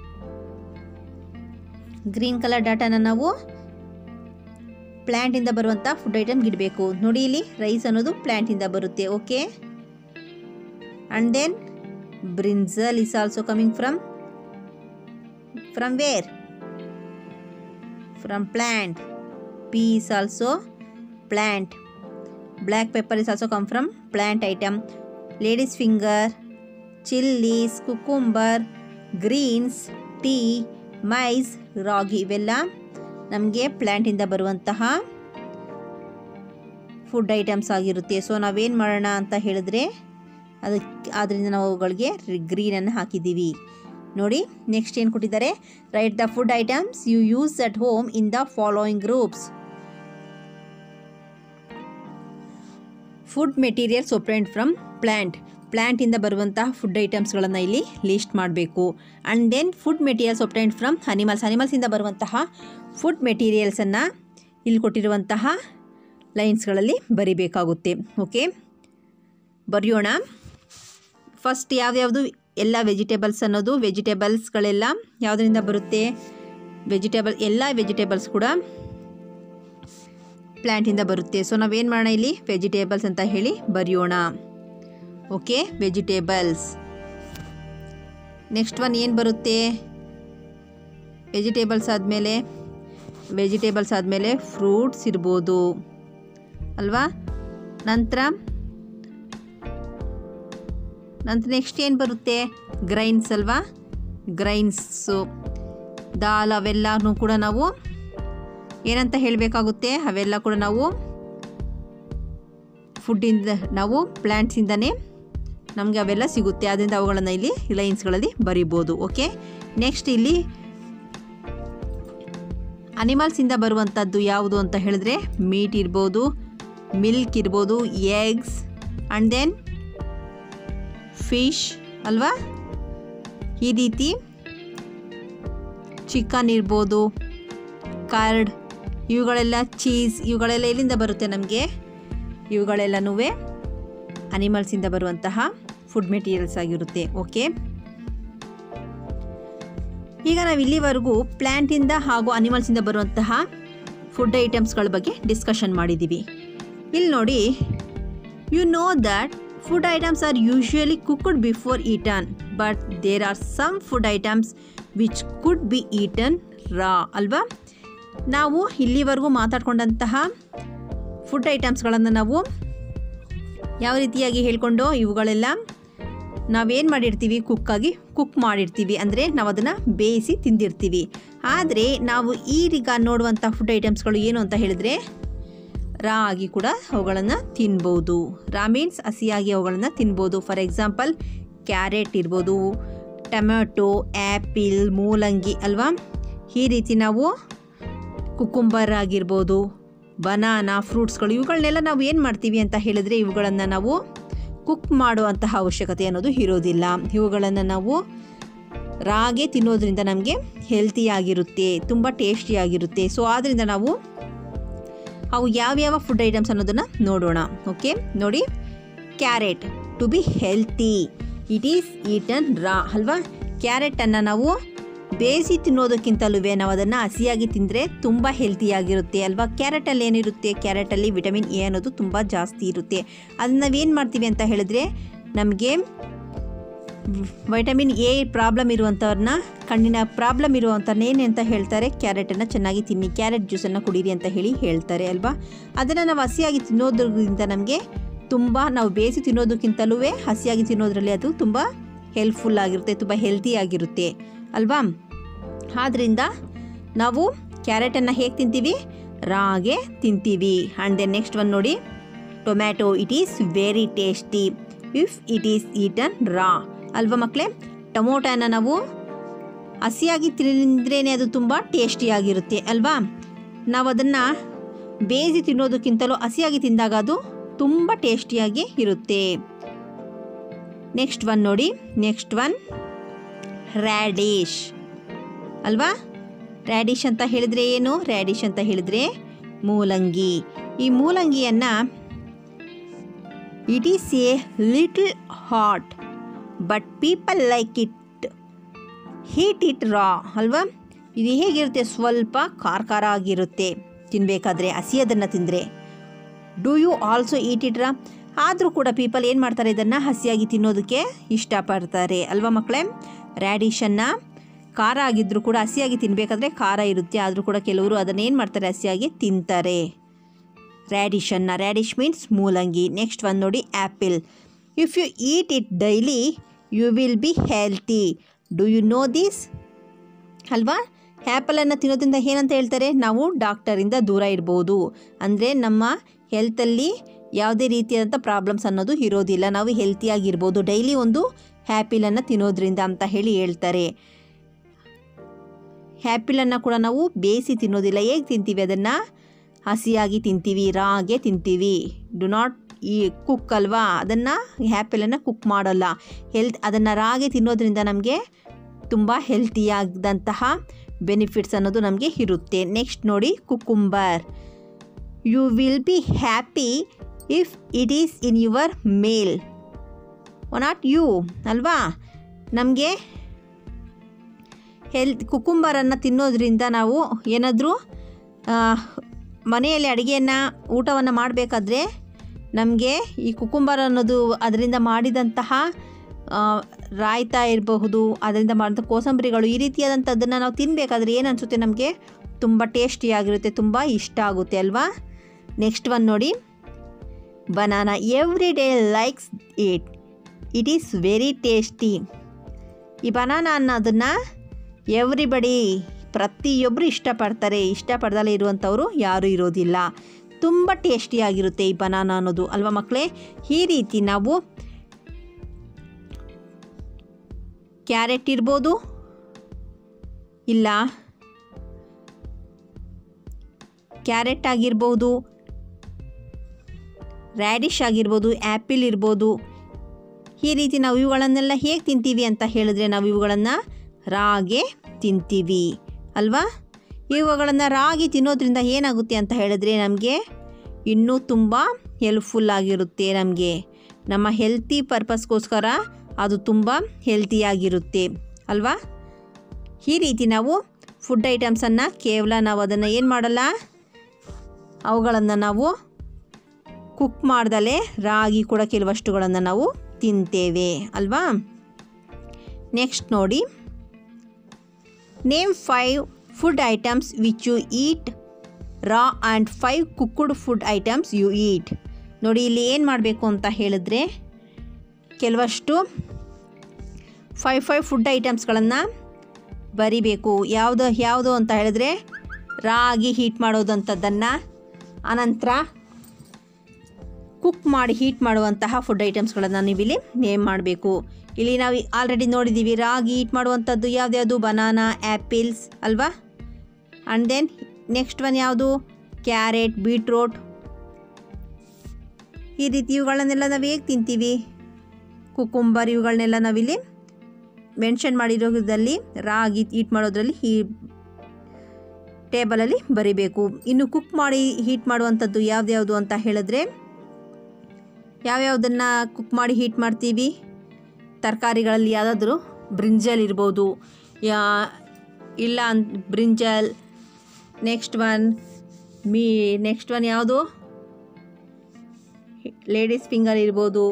ಗ್ರೀನ್ ಕಲರ್ ಡಾಟನ್ನು ನಾವು ಪ್ಲ್ಯಾಂಟಿಂದ ಬರುವಂಥ ಫುಡ್ ಐಟಮ್ಗೆ ಇಡಬೇಕು ನೋಡಿ ಇಲ್ಲಿ ರೈಸ್ ಅನ್ನೋದು ಪ್ಲ್ಯಾಂಟಿಂದ ಬರುತ್ತೆ okay and then brinjal is also coming from from where from plant pea is also plant black pepper is also come from plant item lady's finger chilies cucumber greens tea maize ragi ಇವೆಲ್ಲ ನಮಗೆ ಪ್ಲ್ಯಾಂಟಿಂದ ಬರುವಂತಹ food items ಆಗಿರುತ್ತೆ so ನಾವೇನು ಮಾಡೋಣ ಅಂತ ಹೇಳಿದ್ರೆ ಅದಕ್ಕೆ ಅದರಿಂದ ನಾವು ಅವುಗಳಿಗೆ ಗ್ರೀನನ್ನು ಹಾಕಿದ್ದೀವಿ ನೋಡಿ ನೆಕ್ಸ್ಟ್ ಏನು ಕೊಟ್ಟಿದ್ದಾರೆ write the food items you use at home in the following groups food materials obtained from plant ಪ್ಲ್ಯಾಂಟಿಂದ ಬರುವಂತಹ ಫುಡ್ ಐಟಮ್ಸ್ಗಳನ್ನು ಇಲ್ಲಿ ಲಿಸ್ಟ್ ಮಾಡಬೇಕು and then food materials obtained from animals ಅನಿಮಲ್ಸಿಂದ ಬರುವಂತಹ ಫುಡ್ ಮೆಟೀರಿಯಲ್ಸನ್ನು ಇಲ್ಲಿ ಕೊಟ್ಟಿರುವಂತಹ ಲೈನ್ಸ್ಗಳಲ್ಲಿ ಬರಿಬೇಕಾಗುತ್ತೆ ಓಕೆ ಬರೆಯೋಣ ಫಸ್ಟ್ ಯಾವ್ಯಾವುದು ಎಲ್ಲ ವೆಜಿಟೇಬಲ್ಸ್ ಅನ್ನೋದು ವೆಜಿಟೇಬಲ್ಸ್ಗಳೆಲ್ಲ ಯಾವುದರಿಂದ ಬರುತ್ತೆ ವೆಜಿಟೇಬಲ್ ಎಲ್ಲ ವೆಜಿಟೇಬಲ್ಸ್ ಕೂಡ ಪ್ಲ್ಯಾಂಟಿಂದ ಬರುತ್ತೆ ಸೊ ನಾವೇನು ಮಾಡೋಣ ಇಲ್ಲಿ ವೆಜಿಟೇಬಲ್ಸ್ ಅಂತ ಹೇಳಿ ಬರೆಯೋಣ ಓಕೆ ವೆಜಿಟೇಬಲ್ಸ್ ನೆಕ್ಸ್ಟ್ ಒನ್ ಏನು ಬರುತ್ತೆ ವೆಜಿಟೇಬಲ್ಸ್ ಆದಮೇಲೆ ವೆಜಿಟೇಬಲ್ಸ್ ಆದಮೇಲೆ ಫ್ರೂಟ್ಸ್ ಇರ್ಬೋದು ಅಲ್ವಾ ನಂತರ ನಂತರ ನೆಕ್ಸ್ಟ್ ಏನು ಬರುತ್ತೆ ಗ್ರೈನ್ಸ್ ಅಲ್ವಾ ಗ್ರೈನ್ಸು ದಾಲ್ ಅವೆಲ್ಲನೂ ಕೂಡ ನಾವು ಏನಂತ ಹೇಳಬೇಕಾಗುತ್ತೆ ಅವೆಲ್ಲ ಕೂಡ ನಾವು ಫುಡ್ಡಿಂದ ನಾವು ಪ್ಲ್ಯಾಂಟ್ಸಿಂದನೇ ನಮಗೆ ಅವೆಲ್ಲ ಸಿಗುತ್ತೆ ಅದರಿಂದ ಅವುಗಳನ್ನು ಇಲ್ಲಿ ಲೈನ್ಸ್ಗಳಲ್ಲಿ ಬರಿಬೋದು ಓಕೆ ನೆಕ್ಸ್ಟ್ ಇಲ್ಲಿ ಅನಿಮಲ್ಸಿಂದ ಬರುವಂಥದ್ದು ಯಾವುದು ಅಂತ ಹೇಳಿದ್ರೆ ಮೀಟ್ ಇರ್ಬೋದು ಮಿಲ್ಕ್ ಇರ್ಬೋದು ಎಗ್ಸ್ ಆ್ಯಂಡ್ ದೆನ್ ಫಿಶ್ ಅಲ್ವಾ ಈ ರೀತಿ ಚಿಕನ್ ಇರ್ಬೋದು ಕಾರ್ಡ್ ಇವುಗಳೆಲ್ಲ ಚೀಸ್ ಇವುಗಳೆಲ್ಲ ಎಲ್ಲಿಂದ ಬರುತ್ತೆ ನಮಗೆ ಇವುಗಳೆಲ್ಲನೂ ಅನಿಮಲ್ಸಿಂದ ಬರುವಂತಹ ಫುಡ್ ಮೆಟೀರಿಯಲ್ಸ್ ಆಗಿರುತ್ತೆ ಓಕೆ ಈಗ ನಾವು ಇಲ್ಲಿವರೆಗೂ ಪ್ಲ್ಯಾಂಟಿಂದ ಹಾಗೂ ಅನಿಮಲ್ಸಿಂದ ಬರುವಂತಹ ಫುಡ್ ಐಟಮ್ಸ್ಗಳ ಬಗ್ಗೆ ಡಿಸ್ಕಷನ್ ಮಾಡಿದ್ದೀವಿ ಇಲ್ಲಿ ನೋಡಿ you know that food items are usually cooked before eaten but there are some food items which could be eaten raw ಅಲ್ವಾ ನಾವು ಇಲ್ಲಿವರೆಗೂ ಮಾತಾಡ್ಕೊಂಡಂತಹ ಫುಡ್ ಐಟಮ್ಸ್ಗಳನ್ನು ನಾವು ಯಾವ ರೀತಿಯಾಗಿ ಹೇಳ್ಕೊಂಡು ಇವುಗಳೆಲ್ಲ ನಾವೇನು ಮಾಡಿರ್ತೀವಿ ಕುಕ್ಕಾಗಿ ಕುಕ್ ಮಾಡಿರ್ತೀವಿ ಅಂದರೆ ನಾವು ಅದನ್ನು ಬೇಯಿಸಿ ತಿಂದಿರ್ತೀವಿ ಆದರೆ ನಾವು ಈರೀಗ ನೋಡುವಂಥ ಫುಡ್ ಐಟಮ್ಸ್ಗಳು ಏನು ಅಂತ ಹೇಳಿದ್ರೆ ರಾ ಆಗಿ ಕೂಡ ಅವುಗಳನ್ನು ತಿನ್ಬೋದು ರಾ ಮೀನ್ಸ್ ಹಸಿಯಾಗಿ ಅವುಗಳನ್ನು ತಿನ್ಬೋದು ಫಾರ್ ಎಕ್ಸಾಂಪಲ್ ಕ್ಯಾರೆಟ್ ಇರ್ಬೋದು ಟೊಮ್ಯಾಟೊ ಆ್ಯಪಿಲ್ ಮೂಲಂಗಿ ಅಲ್ವಾ ಈ ರೀತಿ ನಾವು ಕುಕುಂಬರ್ ಆಗಿರ್ಬೋದು ಬನಾನಾ ಫ್ರೂಟ್ಸ್ಗಳು ಇವುಗಳನ್ನೆಲ್ಲ ನಾವು ಏನು ಮಾಡ್ತೀವಿ ಅಂತ ಹೇಳಿದ್ರೆ ಇವುಗಳನ್ನು ನಾವು ಕುಕ್ ಮಾಡುವಂತಹ ಅವಶ್ಯಕತೆ ಅನ್ನೋದು ಇರೋದಿಲ್ಲ ಇವುಗಳನ್ನು ನಾವು ರಾಗೆ ತಿನ್ನೋದ್ರಿಂದ ನಮಗೆ ಹೆಲ್ತಿಯಾಗಿರುತ್ತೆ ತುಂಬ ಟೇಸ್ಟಿಯಾಗಿರುತ್ತೆ ಸೊ ಆದ್ದರಿಂದ ನಾವು ಅವು ಯಾವ್ಯಾವ ಫುಡ್ ಐಟಮ್ಸ್ ಅನ್ನೋದನ್ನು ನೋಡೋಣ ಓಕೆ ನೋಡಿ carrot to be healthy it is eaten raw ಅಲ್ವಾ ಕ್ಯಾರೆಟನ್ನು ನಾವು ಬೇಯಿಸಿ ತಿನ್ನೋದಕ್ಕಿಂತಲೂ ನಾವು ಅದನ್ನು ಹಸಿಯಾಗಿ ತಿಂದರೆ ತುಂಬ ಹೆಲ್ತಿಯಾಗಿರುತ್ತೆ ಅಲ್ವಾ ಕ್ಯಾರೆಟಲ್ಲಿ ಏನಿರುತ್ತೆ ಕ್ಯಾರೆಟಲ್ಲಿ ವಿಟಮಿನ್ ಎ ಅನ್ನೋದು ತುಂಬ ಜಾಸ್ತಿ ಇರುತ್ತೆ ಅದನ್ನ ನಾವೇನು ಮಾಡ್ತೀವಿ ಅಂತ ಹೇಳಿದ್ರೆ ನಮಗೆ ವೈಟಮಿನ್ ಎ ಪ್ರಾಬ್ಲಮ್ ಇರುವಂಥವ್ರನ್ನ ಕಣ್ಣಿನ ಪ್ರಾಬ್ಲಮ್ ಇರುವಂಥವ್ರನ್ನ ಏನು ಅಂತ ಹೇಳ್ತಾರೆ ಕ್ಯಾರೆಟನ್ನು ಚೆನ್ನಾಗಿ ತಿನ್ನಿ ಕ್ಯಾರೆಟ್ ಜ್ಯೂಸನ್ನು ಕುಡೀರಿ ಅಂತ ಹೇಳಿ ಹೇಳ್ತಾರೆ ಅಲ್ವಾ ಅದನ್ನು ನಾವು ಹಸಿಯಾಗಿ ತಿನ್ನೋದ್ರಿಂದ ನಮಗೆ ತುಂಬ ನಾವು ಬೇಯಿಸಿ ತಿನ್ನೋದಕ್ಕಿಂತಲೂ ಹಸಿಯಾಗಿ ತಿನ್ನೋದ್ರಲ್ಲಿ ಅದು ತುಂಬ ಹೆಲ್ಪ್ಫುಲ್ ಆಗಿರುತ್ತೆ ತುಂಬ ಹೆಲ್ತಿ ಆಗಿರುತ್ತೆ ಅಲ್ವಾ ಆದ್ದರಿಂದ ನಾವು ಕ್ಯಾರೆಟನ್ನು ಹೇಗೆ ತಿಂತೀವಿ ರಾಗೆ ತಿಂತೀವಿ ಆ್ಯಂಡ್ ದೆನ್ ನೆಕ್ಸ್ಟ್ ಒನ್ ನೋಡಿ tomato it is very tasty if it is eaten raw ಅಲ್ವಾ ಮಕ್ಕಳೇ ಟೊಮೊಟೊನ ನಾವು ಹಸಿಯಾಗಿ ತಿಂದ್ರೇ ಅದು ತುಂಬ ಟೇಸ್ಟಿಯಾಗಿರುತ್ತೆ ಅಲ್ವಾ ನಾವು ಅದನ್ನು ಬೇಯಿಸಿ ತಿನ್ನೋದಕ್ಕಿಂತಲೂ ಹಸಿಯಾಗಿ ತಿಂದಾಗ ಅದು ತುಂಬ ಟೇಸ್ಟಿಯಾಗಿ ಇರುತ್ತೆ ನೆಕ್ಸ್ಟ್ ಒನ್ ನೋಡಿ ನೆಕ್ಸ್ಟ್ ಒನ್ ರ್ಯಾಡಿಶ್ ಅಲ್ವಾ ರ್ಯಾಡಿಶ್ ಅಂತ ಹೇಳಿದರೆ ಏನು ರ್ಯಾಡಿಶ್ ಅಂತ ಹೇಳಿದರೆ ಮೂಲಂಗಿ ಈ ಮೂಲಂಗಿಯನ್ನು it is a little hot but people like it eat it raw ಅಲ್ವಾ ಇದು ಹೇಗಿರುತ್ತೆ ಸ್ವಲ್ಪ ಖಾರ ಖಾರ ಆಗಿರುತ್ತೆ ತಿನ್ನಬೇಕಾದ್ರೆ ಹಸಿಯೋದನ್ನು ತಿಂದರೆ do you also eat it raw ಆದರೂ ಕೂಡ ಪೀಪಲ್ ಏನು ಮಾಡ್ತಾರೆ ಇದನ್ನು ಹಸಿಯಾಗಿ ತಿನ್ನೋದಕ್ಕೆ ಇಷ್ಟಪಡ್ತಾರೆ ಅಲ್ವಾ ಮಕ್ಕಳೇ ರ್ಯಾಡಿಶನ್ನು ಖಾರ ಆಗಿದ್ದರೂ ಕೂಡ ಹಸಿಯಾಗಿ ತಿನ್ನಬೇಕಾದ್ರೆ ಖಾರ ಇರುತ್ತೆ ಆದರೂ ಕೂಡ ಕೆಲವರು ಅದನ್ನು ಏನು ಮಾಡ್ತಾರೆ ಹಸಿಯಾಗಿ ತಿಂತಾರೆ ರ್ಯಾಡಿಶನ್ನು ರ್ಯಾಡಿಶ್ ಮೀನ್ಸ್ ಮೂಲಂಗಿ ನೆಕ್ಸ್ಟ್ ಒಂದು ನೋಡಿ apple if you eat it daily you will be healthy do you know this ಅಲ್ವಾ ಆ್ಯಪಲನ್ನು ತಿನ್ನೋದ್ರಿಂದ ಏನಂತ ಹೇಳ್ತಾರೆ ನಾವು ಡಾಕ್ಟರಿಂದ ದೂರ ಇರ್ಬೋದು ಅಂದರೆ ನಮ್ಮ ಹೆಲ್ತಲ್ಲಿ ಯಾವುದೇ ರೀತಿಯಾದಂಥ ಪ್ರಾಬ್ಲಮ್ಸ್ ಅನ್ನೋದು ಇರೋದಿಲ್ಲ ನಾವು ಹೆಲ್ತಿಯಾಗಿರ್ಬೋದು ಡೈಲಿ ಒಂದು ಆ್ಯಪಿಲನ್ನು ತಿನ್ನೋದ್ರಿಂದ ಅಂತ ಹೇಳಿ ಹೇಳ್ತಾರೆ ಆ್ಯಪಿಲನ್ನು ಕೂಡ ನಾವು ಬೇಯಿಸಿ ತಿನ್ನೋದಿಲ್ಲ ಹೇಗೆ ತಿಂತೀವಿ ಅದನ್ನು ಹಸಿಯಾಗಿ ತಿಂತೀವಿ ರಾಗೆ ತಿಂತೀವಿ ಡು ನಾಟ್ ಈ ಕುಕ್ ಅಲ್ವಾ ಅದನ್ನು ಆ್ಯಪಲನ್ನು ಕುಕ್ ಮಾಡೋಲ್ಲ ಹೆಲ್ತ್ ಅದನ್ನು ರಾಗೆ ತಿನ್ನೋದ್ರಿಂದ ನಮಗೆ ತುಂಬ ಹೆಲ್ತಿಯಾದಂತಹ ಬೆನಿಫಿಟ್ಸ್ ಅನ್ನೋದು ನಮಗೆ ಇರುತ್ತೆ ನೆಕ್ಸ್ಟ್ ನೋಡಿ cucumber you will be happy if it is in your meal not you ಅಲ್ವಾ ನಮಗೆ ಹೆಲ್ತ್ ಕುಕುಂಬರನ್ನು ತಿನ್ನೋದ್ರಿಂದ ನಾವು ಏನಾದರೂ ಮನೆಯಲ್ಲಿ ಅಡುಗೆಯನ್ನು ಊಟವನ್ನು ಮಾಡಬೇಕಾದ್ರೆ ನಮಗೆ ಈ ಕುಕುಂಬರ್ ಅನ್ನೋದು ಅದರಿಂದ ಮಾಡಿದಂತಹ ಆ, ರಾಯ್ತ ಇರಬಹುದು ಅದರಿಂದ ಮಾಡಿದ ಕೋಸಂಬರಿಗಳು ಈ ರೀತಿಯಾದಂಥದ್ದನ್ನು ನಾವು ತಿನ್ನಬೇಕಾದ್ರೆ ಏನು ಅನಿಸುತ್ತೆ ನಮಗೆ ತುಂಬ ಟೇಸ್ಟಿಯಾಗಿರುತ್ತೆ ತುಂಬ ಇಷ್ಟ ಆಗುತ್ತೆ ಅಲ್ವಾ ನೆಕ್ಸ್ಟ್ ಒನ್ ನೋಡಿ banana every day likes it it is very tasty ಈ ಬನಾನಾ ಅನ್ನೋದನ್ನು ಎವ್ರಿಬಡಿ ಪ್ರತಿಯೊಬ್ಬರು ಇಷ್ಟಪಡ್ತಾರೆ ಇಷ್ಟಪಡ್ದಲೇ ಇರುವಂಥವ್ರು ಯಾರೂ ಇರೋದಿಲ್ಲ ತುಂಬ ಟೇಸ್ಟಿಯಾಗಿರುತ್ತೆ ಈ ಬನಾನಾ ಅನ್ನೋದು ಅಲ್ವಾ ಮಕ್ಕಳೇ ಈ ರೀತಿ ನಾವು ಕ್ಯಾರೆಟ್ ಇರ್ಬೋದು ಇಲ್ಲ ಕ್ಯಾರೆಟ್ ಆಗಿರ್ಬೋದು ರ್ಯಾಡಿಶ್ ಆಗಿರ್ಬೋದು ಆ್ಯಪಿಲ್ ಇರ್ಬೋದು ಈ ರೀತಿ ನಾವು ಇವುಗಳನ್ನೆಲ್ಲ ಹೇಗೆ ತಿಂತೀವಿ ಅಂತ ಹೇಳಿದ್ರೆ ನಾವು ಇವುಗಳನ್ನು ರಾಗೆ ತಿಂತೀವಿ ಅಲ್ವಾ ಇವುಗಳನ್ನು ರಾಗಿ ತಿನ್ನೋದ್ರಿಂದ ಏನಾಗುತ್ತೆ ಅಂತ ಹೇಳಿದ್ರೆ ನಮಗೆ ಇನ್ನೂ ತುಂಬ ಹೆಲ್ಪ್ಫುಲ್ ಆಗಿರುತ್ತೆ ನಮಗೆ ನಮ್ಮ ಹೆಲ್ತಿ ಪರ್ಪಸ್ಗೋಸ್ಕರ ಅದು ತುಂಬ ಹೆಲ್ತಿಯಾಗಿರುತ್ತೆ ಅಲ್ವಾ ಈ ರೀತಿ ನಾವು ಫುಡ್ ಐಟಮ್ಸನ್ನು ಕೇವಲ ನಾವು ಅದನ್ನು ಏನು ಮಾಡಲ್ಲ ಅವುಗಳನ್ನು ನಾವು ಕುಕ್ ಮಾಡ್ದಲೇ ರಾಗಿ ಕೂಡ ಕೆಲವಷ್ಟುಗಳನ್ನು ನಾವು ತಿಂತೇವೆ ಅಲ್ವಾ ನೆಕ್ಸ್ಟ್ ನೋಡಿ name five food items which you eat raw and five cooked food items you eat ನೋಡಿ ಇಲ್ಲಿ ಏನು ಮಾಡಬೇಕು ಅಂತ ಹೇಳಿದ್ರೆ ಕೆಲವಷ್ಟು ಫೈವ್ ಫೈವ್ ಫುಡ್ ಐಟಮ್ಸ್ಗಳನ್ನು ಬರಿಬೇಕು ಯಾವುದು ಯಾವುದು ಅಂತ ಹೇಳಿದ್ರೆ ರಾಗಿ ಹೀಟ್ ಮಾಡೋದಂಥದ್ದನ್ನು ಅನಂತರ ಕುಕ್ ಮಾಡಿ ಹೀಟ್ ಮಾಡುವಂತಹ ಫುಡ್ ಐಟಮ್ಸ್ಗಳನ್ನು ನೀವಿಲ್ಲಿ ನೇಮ್ ಮಾಡಬೇಕು ಇಲ್ಲಿ ನಾವು ಆಲ್ರೆಡಿ ನೋಡಿದ್ದೀವಿ ರಾಗಿ ಹೀಟ್ ಮಾಡುವಂಥದ್ದು ಯಾವ್ದ್ಯಾವುದು ಬನಾನಾ ಆ್ಯಪಿಲ್ಸ್ ಅಲ್ವಾ ಆ್ಯಂಡ್ ದೆನ್ ನೆಕ್ಸ್ಟ್ ಒನ್ ಯಾವುದು ಕ್ಯಾರೆಟ್ ಬೀಟ್ರೋಟ್ ಈ ರೀತಿ ಇವುಗಳನ್ನೆಲ್ಲ ನಾವು ಹೇಗೆ ತಿಂತೀವಿ ಕುಕುಂಬರ್ ಇವುಗಳನ್ನೆಲ್ಲ ನಾವಿಲ್ಲಿ ಮೆನ್ಷನ್ ಮಾಡಿರೋದ್ರಲ್ಲಿ ರಾಗಿ ಹೀಟ್ ಮಾಡೋದ್ರಲ್ಲಿ ಈ ಟೇಬಲಲ್ಲಿ ಬರಿಬೇಕು ಇನ್ನು ಕುಕ್ ಮಾಡಿ ಹೀಟ್ ಮಾಡುವಂಥದ್ದು ಯಾವ್ದ್ಯಾವುದು ಅಂತ ಹೇಳಿದ್ರೆ ಯಾವ್ಯಾವುದನ್ನು ಕುಕ್ ಮಾಡಿ ಹೀಟ್ ಮಾಡ್ತೀವಿ ತರಕಾರಿಗಳಲ್ಲಿ ಯಾವುದಾದ್ರೂ ಬ್ರಿಂಜಲ್ ಇರ್ಬೋದು ಯಾ ಇಲ್ಲ ಅನ್ ಬ್ರಿಂಜಲ್ ನೆಕ್ಸ್ಟ್ ಒನ್ ಮೀ ನೆಕ್ಸ್ಟ್ ಒನ್ ಯಾವುದು ಲೇಡೀಸ್ ಫಿಂಗರ್ ಇರ್ಬೋದು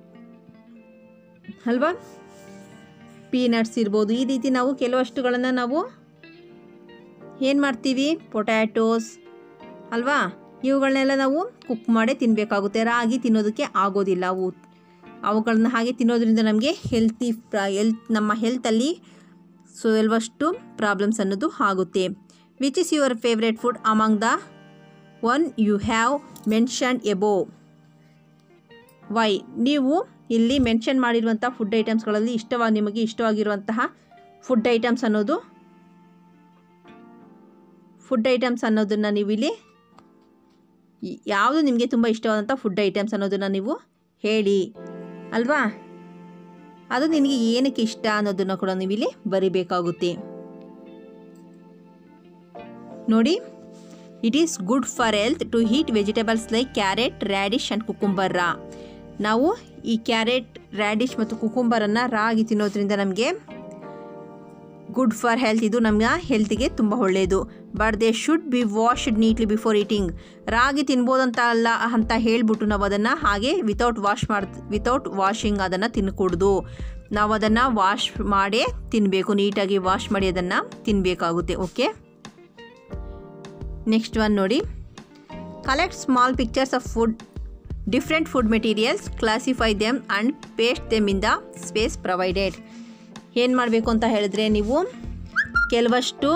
ಅಲ್ವಾ ಪೀನಟ್ಸ್ ಇರ್ಬೋದು ಈ ರೀತಿ ನಾವು ಕೆಲವಷ್ಟುಗಳನ್ನು ನಾವು ಏನು ಮಾಡ್ತೀವಿ ಪೊಟ್ಯಾಟೋಸ್ ಅಲ್ವಾ ಇವುಗಳನ್ನೆಲ್ಲ ನಾವು ಕುಕ್ ಮಾಡೇ ತಿನ್ನಬೇಕಾಗುತ್ತೆ ರಾಗಿ ತಿನ್ನೋದಕ್ಕೆ ಆಗೋದಿಲ್ಲ ಅವು ಅವುಗಳನ್ನ ಹಾಗೆ ತಿನ್ನೋದ್ರಿಂದ ನಮಗೆ ಹೆಲ್ತಿ ಪ್ರ ಹೆಲ್ತ್ ನಮ್ಮ ಹೆಲ್ತಲ್ಲಿ ಸ್ವಲ್ವಷ್ಟು ಪ್ರಾಬ್ಲಮ್ಸ್ ಅನ್ನೋದು ಆಗುತ್ತೆ which is your favourite food among the one you have mention above ನೀವು ಇಲ್ಲಿ ಮೆನ್ಷನ್ ಮಾಡಿರುವಂಥ ಫುಡ್ ಐಟಮ್ಸ್ಗಳಲ್ಲಿ ಇಷ್ಟವಾಗಿ ನಿಮಗೆ ಇಷ್ಟವಾಗಿರುವಂತಹ ಫುಡ್ ಐಟಮ್ಸ್ ಅನ್ನೋದು ಫುಡ್ ಐಟಮ್ಸ್ ಅನ್ನೋದನ್ನು ನೀವು ಇಲ್ಲಿ ಯಾವುದು ನಿಮಗೆ ತುಂಬ ಇಷ್ಟವಾದಂಥ ಫುಡ್ ಐಟಮ್ಸ್ ಅನ್ನೋದನ್ನು ನೀವು ಹೇಳಿ ಅಲ್ವಾ ಅದು ನಿನಗೆ ಏನಕ್ಕೆ ಇಷ್ಟ ಅನ್ನೋದನ್ನು ಕೂಡ ನೀವು ಇಲ್ಲಿ ಬರಿಬೇಕಾಗುತ್ತೆ ನೋಡಿ it is good for health to eat vegetables like carrot radish and cucumber raw ನಾವು ಈ ಕ್ಯಾರೆಟ್ ರ್ಯಾಡಿಶ್ ಮತ್ತು ಕುಕುಂಬರನ್ನು ರಾಗಿ ತಿನ್ನೋದ್ರಿಂದ ನಮಗೆ ಗುಡ್ ಫಾರ್ ಹೆಲ್ತ್ ಇದು ನಮ್ಮ ಹೆಲ್ತಿಗೆ ತುಂಬ ಒಳ್ಳೆಯದು but they should be washed neatly before eating ರಾಗಿ ತಿನ್ಬೋದಂತ ಅಲ್ಲ ಅಂತ ಹೇಳಿಬಿಟ್ಟು ನಾವು ಅದನ್ನು ಹಾಗೆ ವಿತೌಟ್ ವಾಶ್ ಮಾಡಿ ವಿತೌಟ್ ವಾಷಿಂಗ್ ಅದನ್ನು ತಿನ್ಕೂಡ್ದು ನಾವು ಅದನ್ನು ವಾಶ್ ಮಾಡೇ ತಿನ್ನಬೇಕು ನೀಟಾಗಿ ವಾಶ್ ಮಾಡಿ ಅದನ್ನು ತಿನ್ನಬೇಕಾಗುತ್ತೆ ಓಕೆ ನೆಕ್ಸ್ಟ್ ಒನ್ ನೋಡಿ collect small pictures of food different food materials classify them and paste them in the space provided ಏನು ಮಾಡಬೇಕು ಅಂತ ಹೇಳಿದ್ರೆ ನೀವು ಕೆಲವಷ್ಟು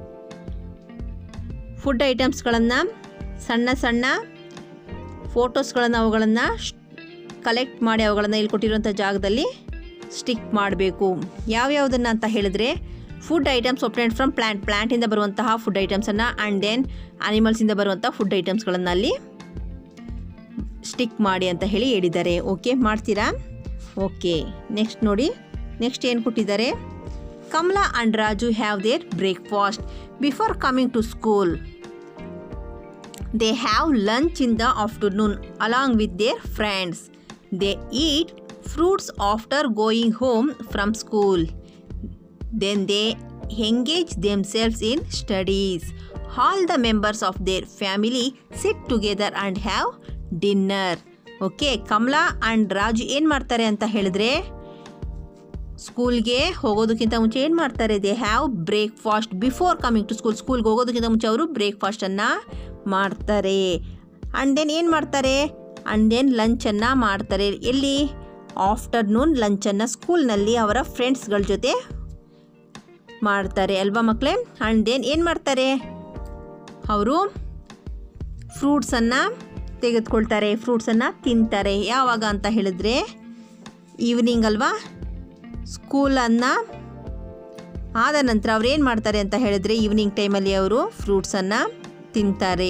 ಫುಡ್ ಐಟಮ್ಸ್ಗಳನ್ನು ಸಣ್ಣ ಸಣ್ಣ ಫೋಟೋಸ್ಗಳನ್ನು ಅವುಗಳನ್ನು ಕಲೆಕ್ಟ್ ಮಾಡಿ ಅವುಗಳನ್ನು ಇಲ್ಲಿ ಕೊಟ್ಟಿರುವಂಥ ಜಾಗದಲ್ಲಿ ಸ್ಟಿಕ್ ಮಾಡಬೇಕು ಯಾವ್ಯಾವುದನ್ನು ಅಂತ ಹೇಳಿದ್ರೆ food items obtained from plant ಪ್ಲ್ಯಾಂಟಿಂದ ಬರುವಂತಹ ಫುಡ್ ಐಟಮ್ಸನ್ನು ಆ್ಯಂಡ್ ದೆನ್ ಆನಿಮಲ್ಸಿಂದ ಬರುವಂಥ ಫುಡ್ ಐಟಮ್ಸ್ಗಳನ್ನು ಅಲ್ಲಿ ಸ್ಟಿಕ್ ಮಾಡಿ ಅಂತ ಹೇಳಿ ಹೇಳಿದ್ದಾರೆ ಓಕೆ ಮಾಡ್ತೀರಾ ಓಕೆ ನೆಕ್ಸ್ಟ್ ನೋಡಿ ನೆಕ್ಸ್ಟ್ ಏನು ಕೊಟ್ಟಿದ್ದಾರೆ Kamala and Raju have their breakfast before coming to school they have lunch in the afternoon along with their friends they eat fruits after going home from school then they engage themselves in studies. All the members of their family sit together and have dinner. Okay Kamala and Raju ಏನು ಮಾಡ್ತಾರೆ ಅಂತ ಹೇಳಿದ್ರೆ ಸ್ಕೂಲ್ಗೆ ಹೋಗೋದಕ್ಕಿಂತ ಮುಂಚೆ ಏನು ಮಾಡ್ತಾರೆ they have breakfast before coming to school ಸ್ಕೂಲ್ಗೆ ಹೋಗೋದಕ್ಕಿಂತ ಮುಂಚೆ ಅವರು ಬ್ರೇಕ್ಫಾಸ್ಟನ್ನು ಮಾಡ್ತಾರೆ ಆ್ಯಂಡ್ ದೆನ್ ಏನು ಮಾಡ್ತಾರೆ ಆ್ಯಂಡ್ ದೆನ್ ಲಂಚನ್ನು ಮಾಡ್ತಾರೆ ಎಲ್ಲಿ ಆಫ್ಟರ್ನೂನ್ ಲಂಚನ್ನು ಸ್ಕೂಲ್ನಲ್ಲಿ ಅವರ ಫ್ರೆಂಡ್ಸ್ಗಳ ಜೊತೆ ಮಾಡ್ತಾರೆ ಅಲ್ವಾ ಮಕ್ಕಳೇ ಆ್ಯಂಡ್ ದೆನ್ ಏನು ಮಾಡ್ತಾರೆ ಅವರು ಫ್ರೂಟ್ಸನ್ನು ತೆಗೆದುಕೊಳ್ತಾರೆ ಫ್ರೂಟ್ಸನ್ನು ತಿಂತಾರೆ ಯಾವಾಗ ಅಂತ ಹೇಳಿದ್ರೆ ಈವ್ನಿಂಗ್ ಅಲ್ವಾ ಸ್ಕೂಲನ್ನು ಆದ ನಂತರ ಅವ್ರು ಏನು ಮಾಡ್ತಾರೆ ಅಂತ ಹೇಳಿದ್ರೆ ಈವ್ನಿಂಗ್ ಟೈಮಲ್ಲಿ ಅವರು ಫ್ರೂಟ್ಸನ್ನು ತಿಂತಾರೆ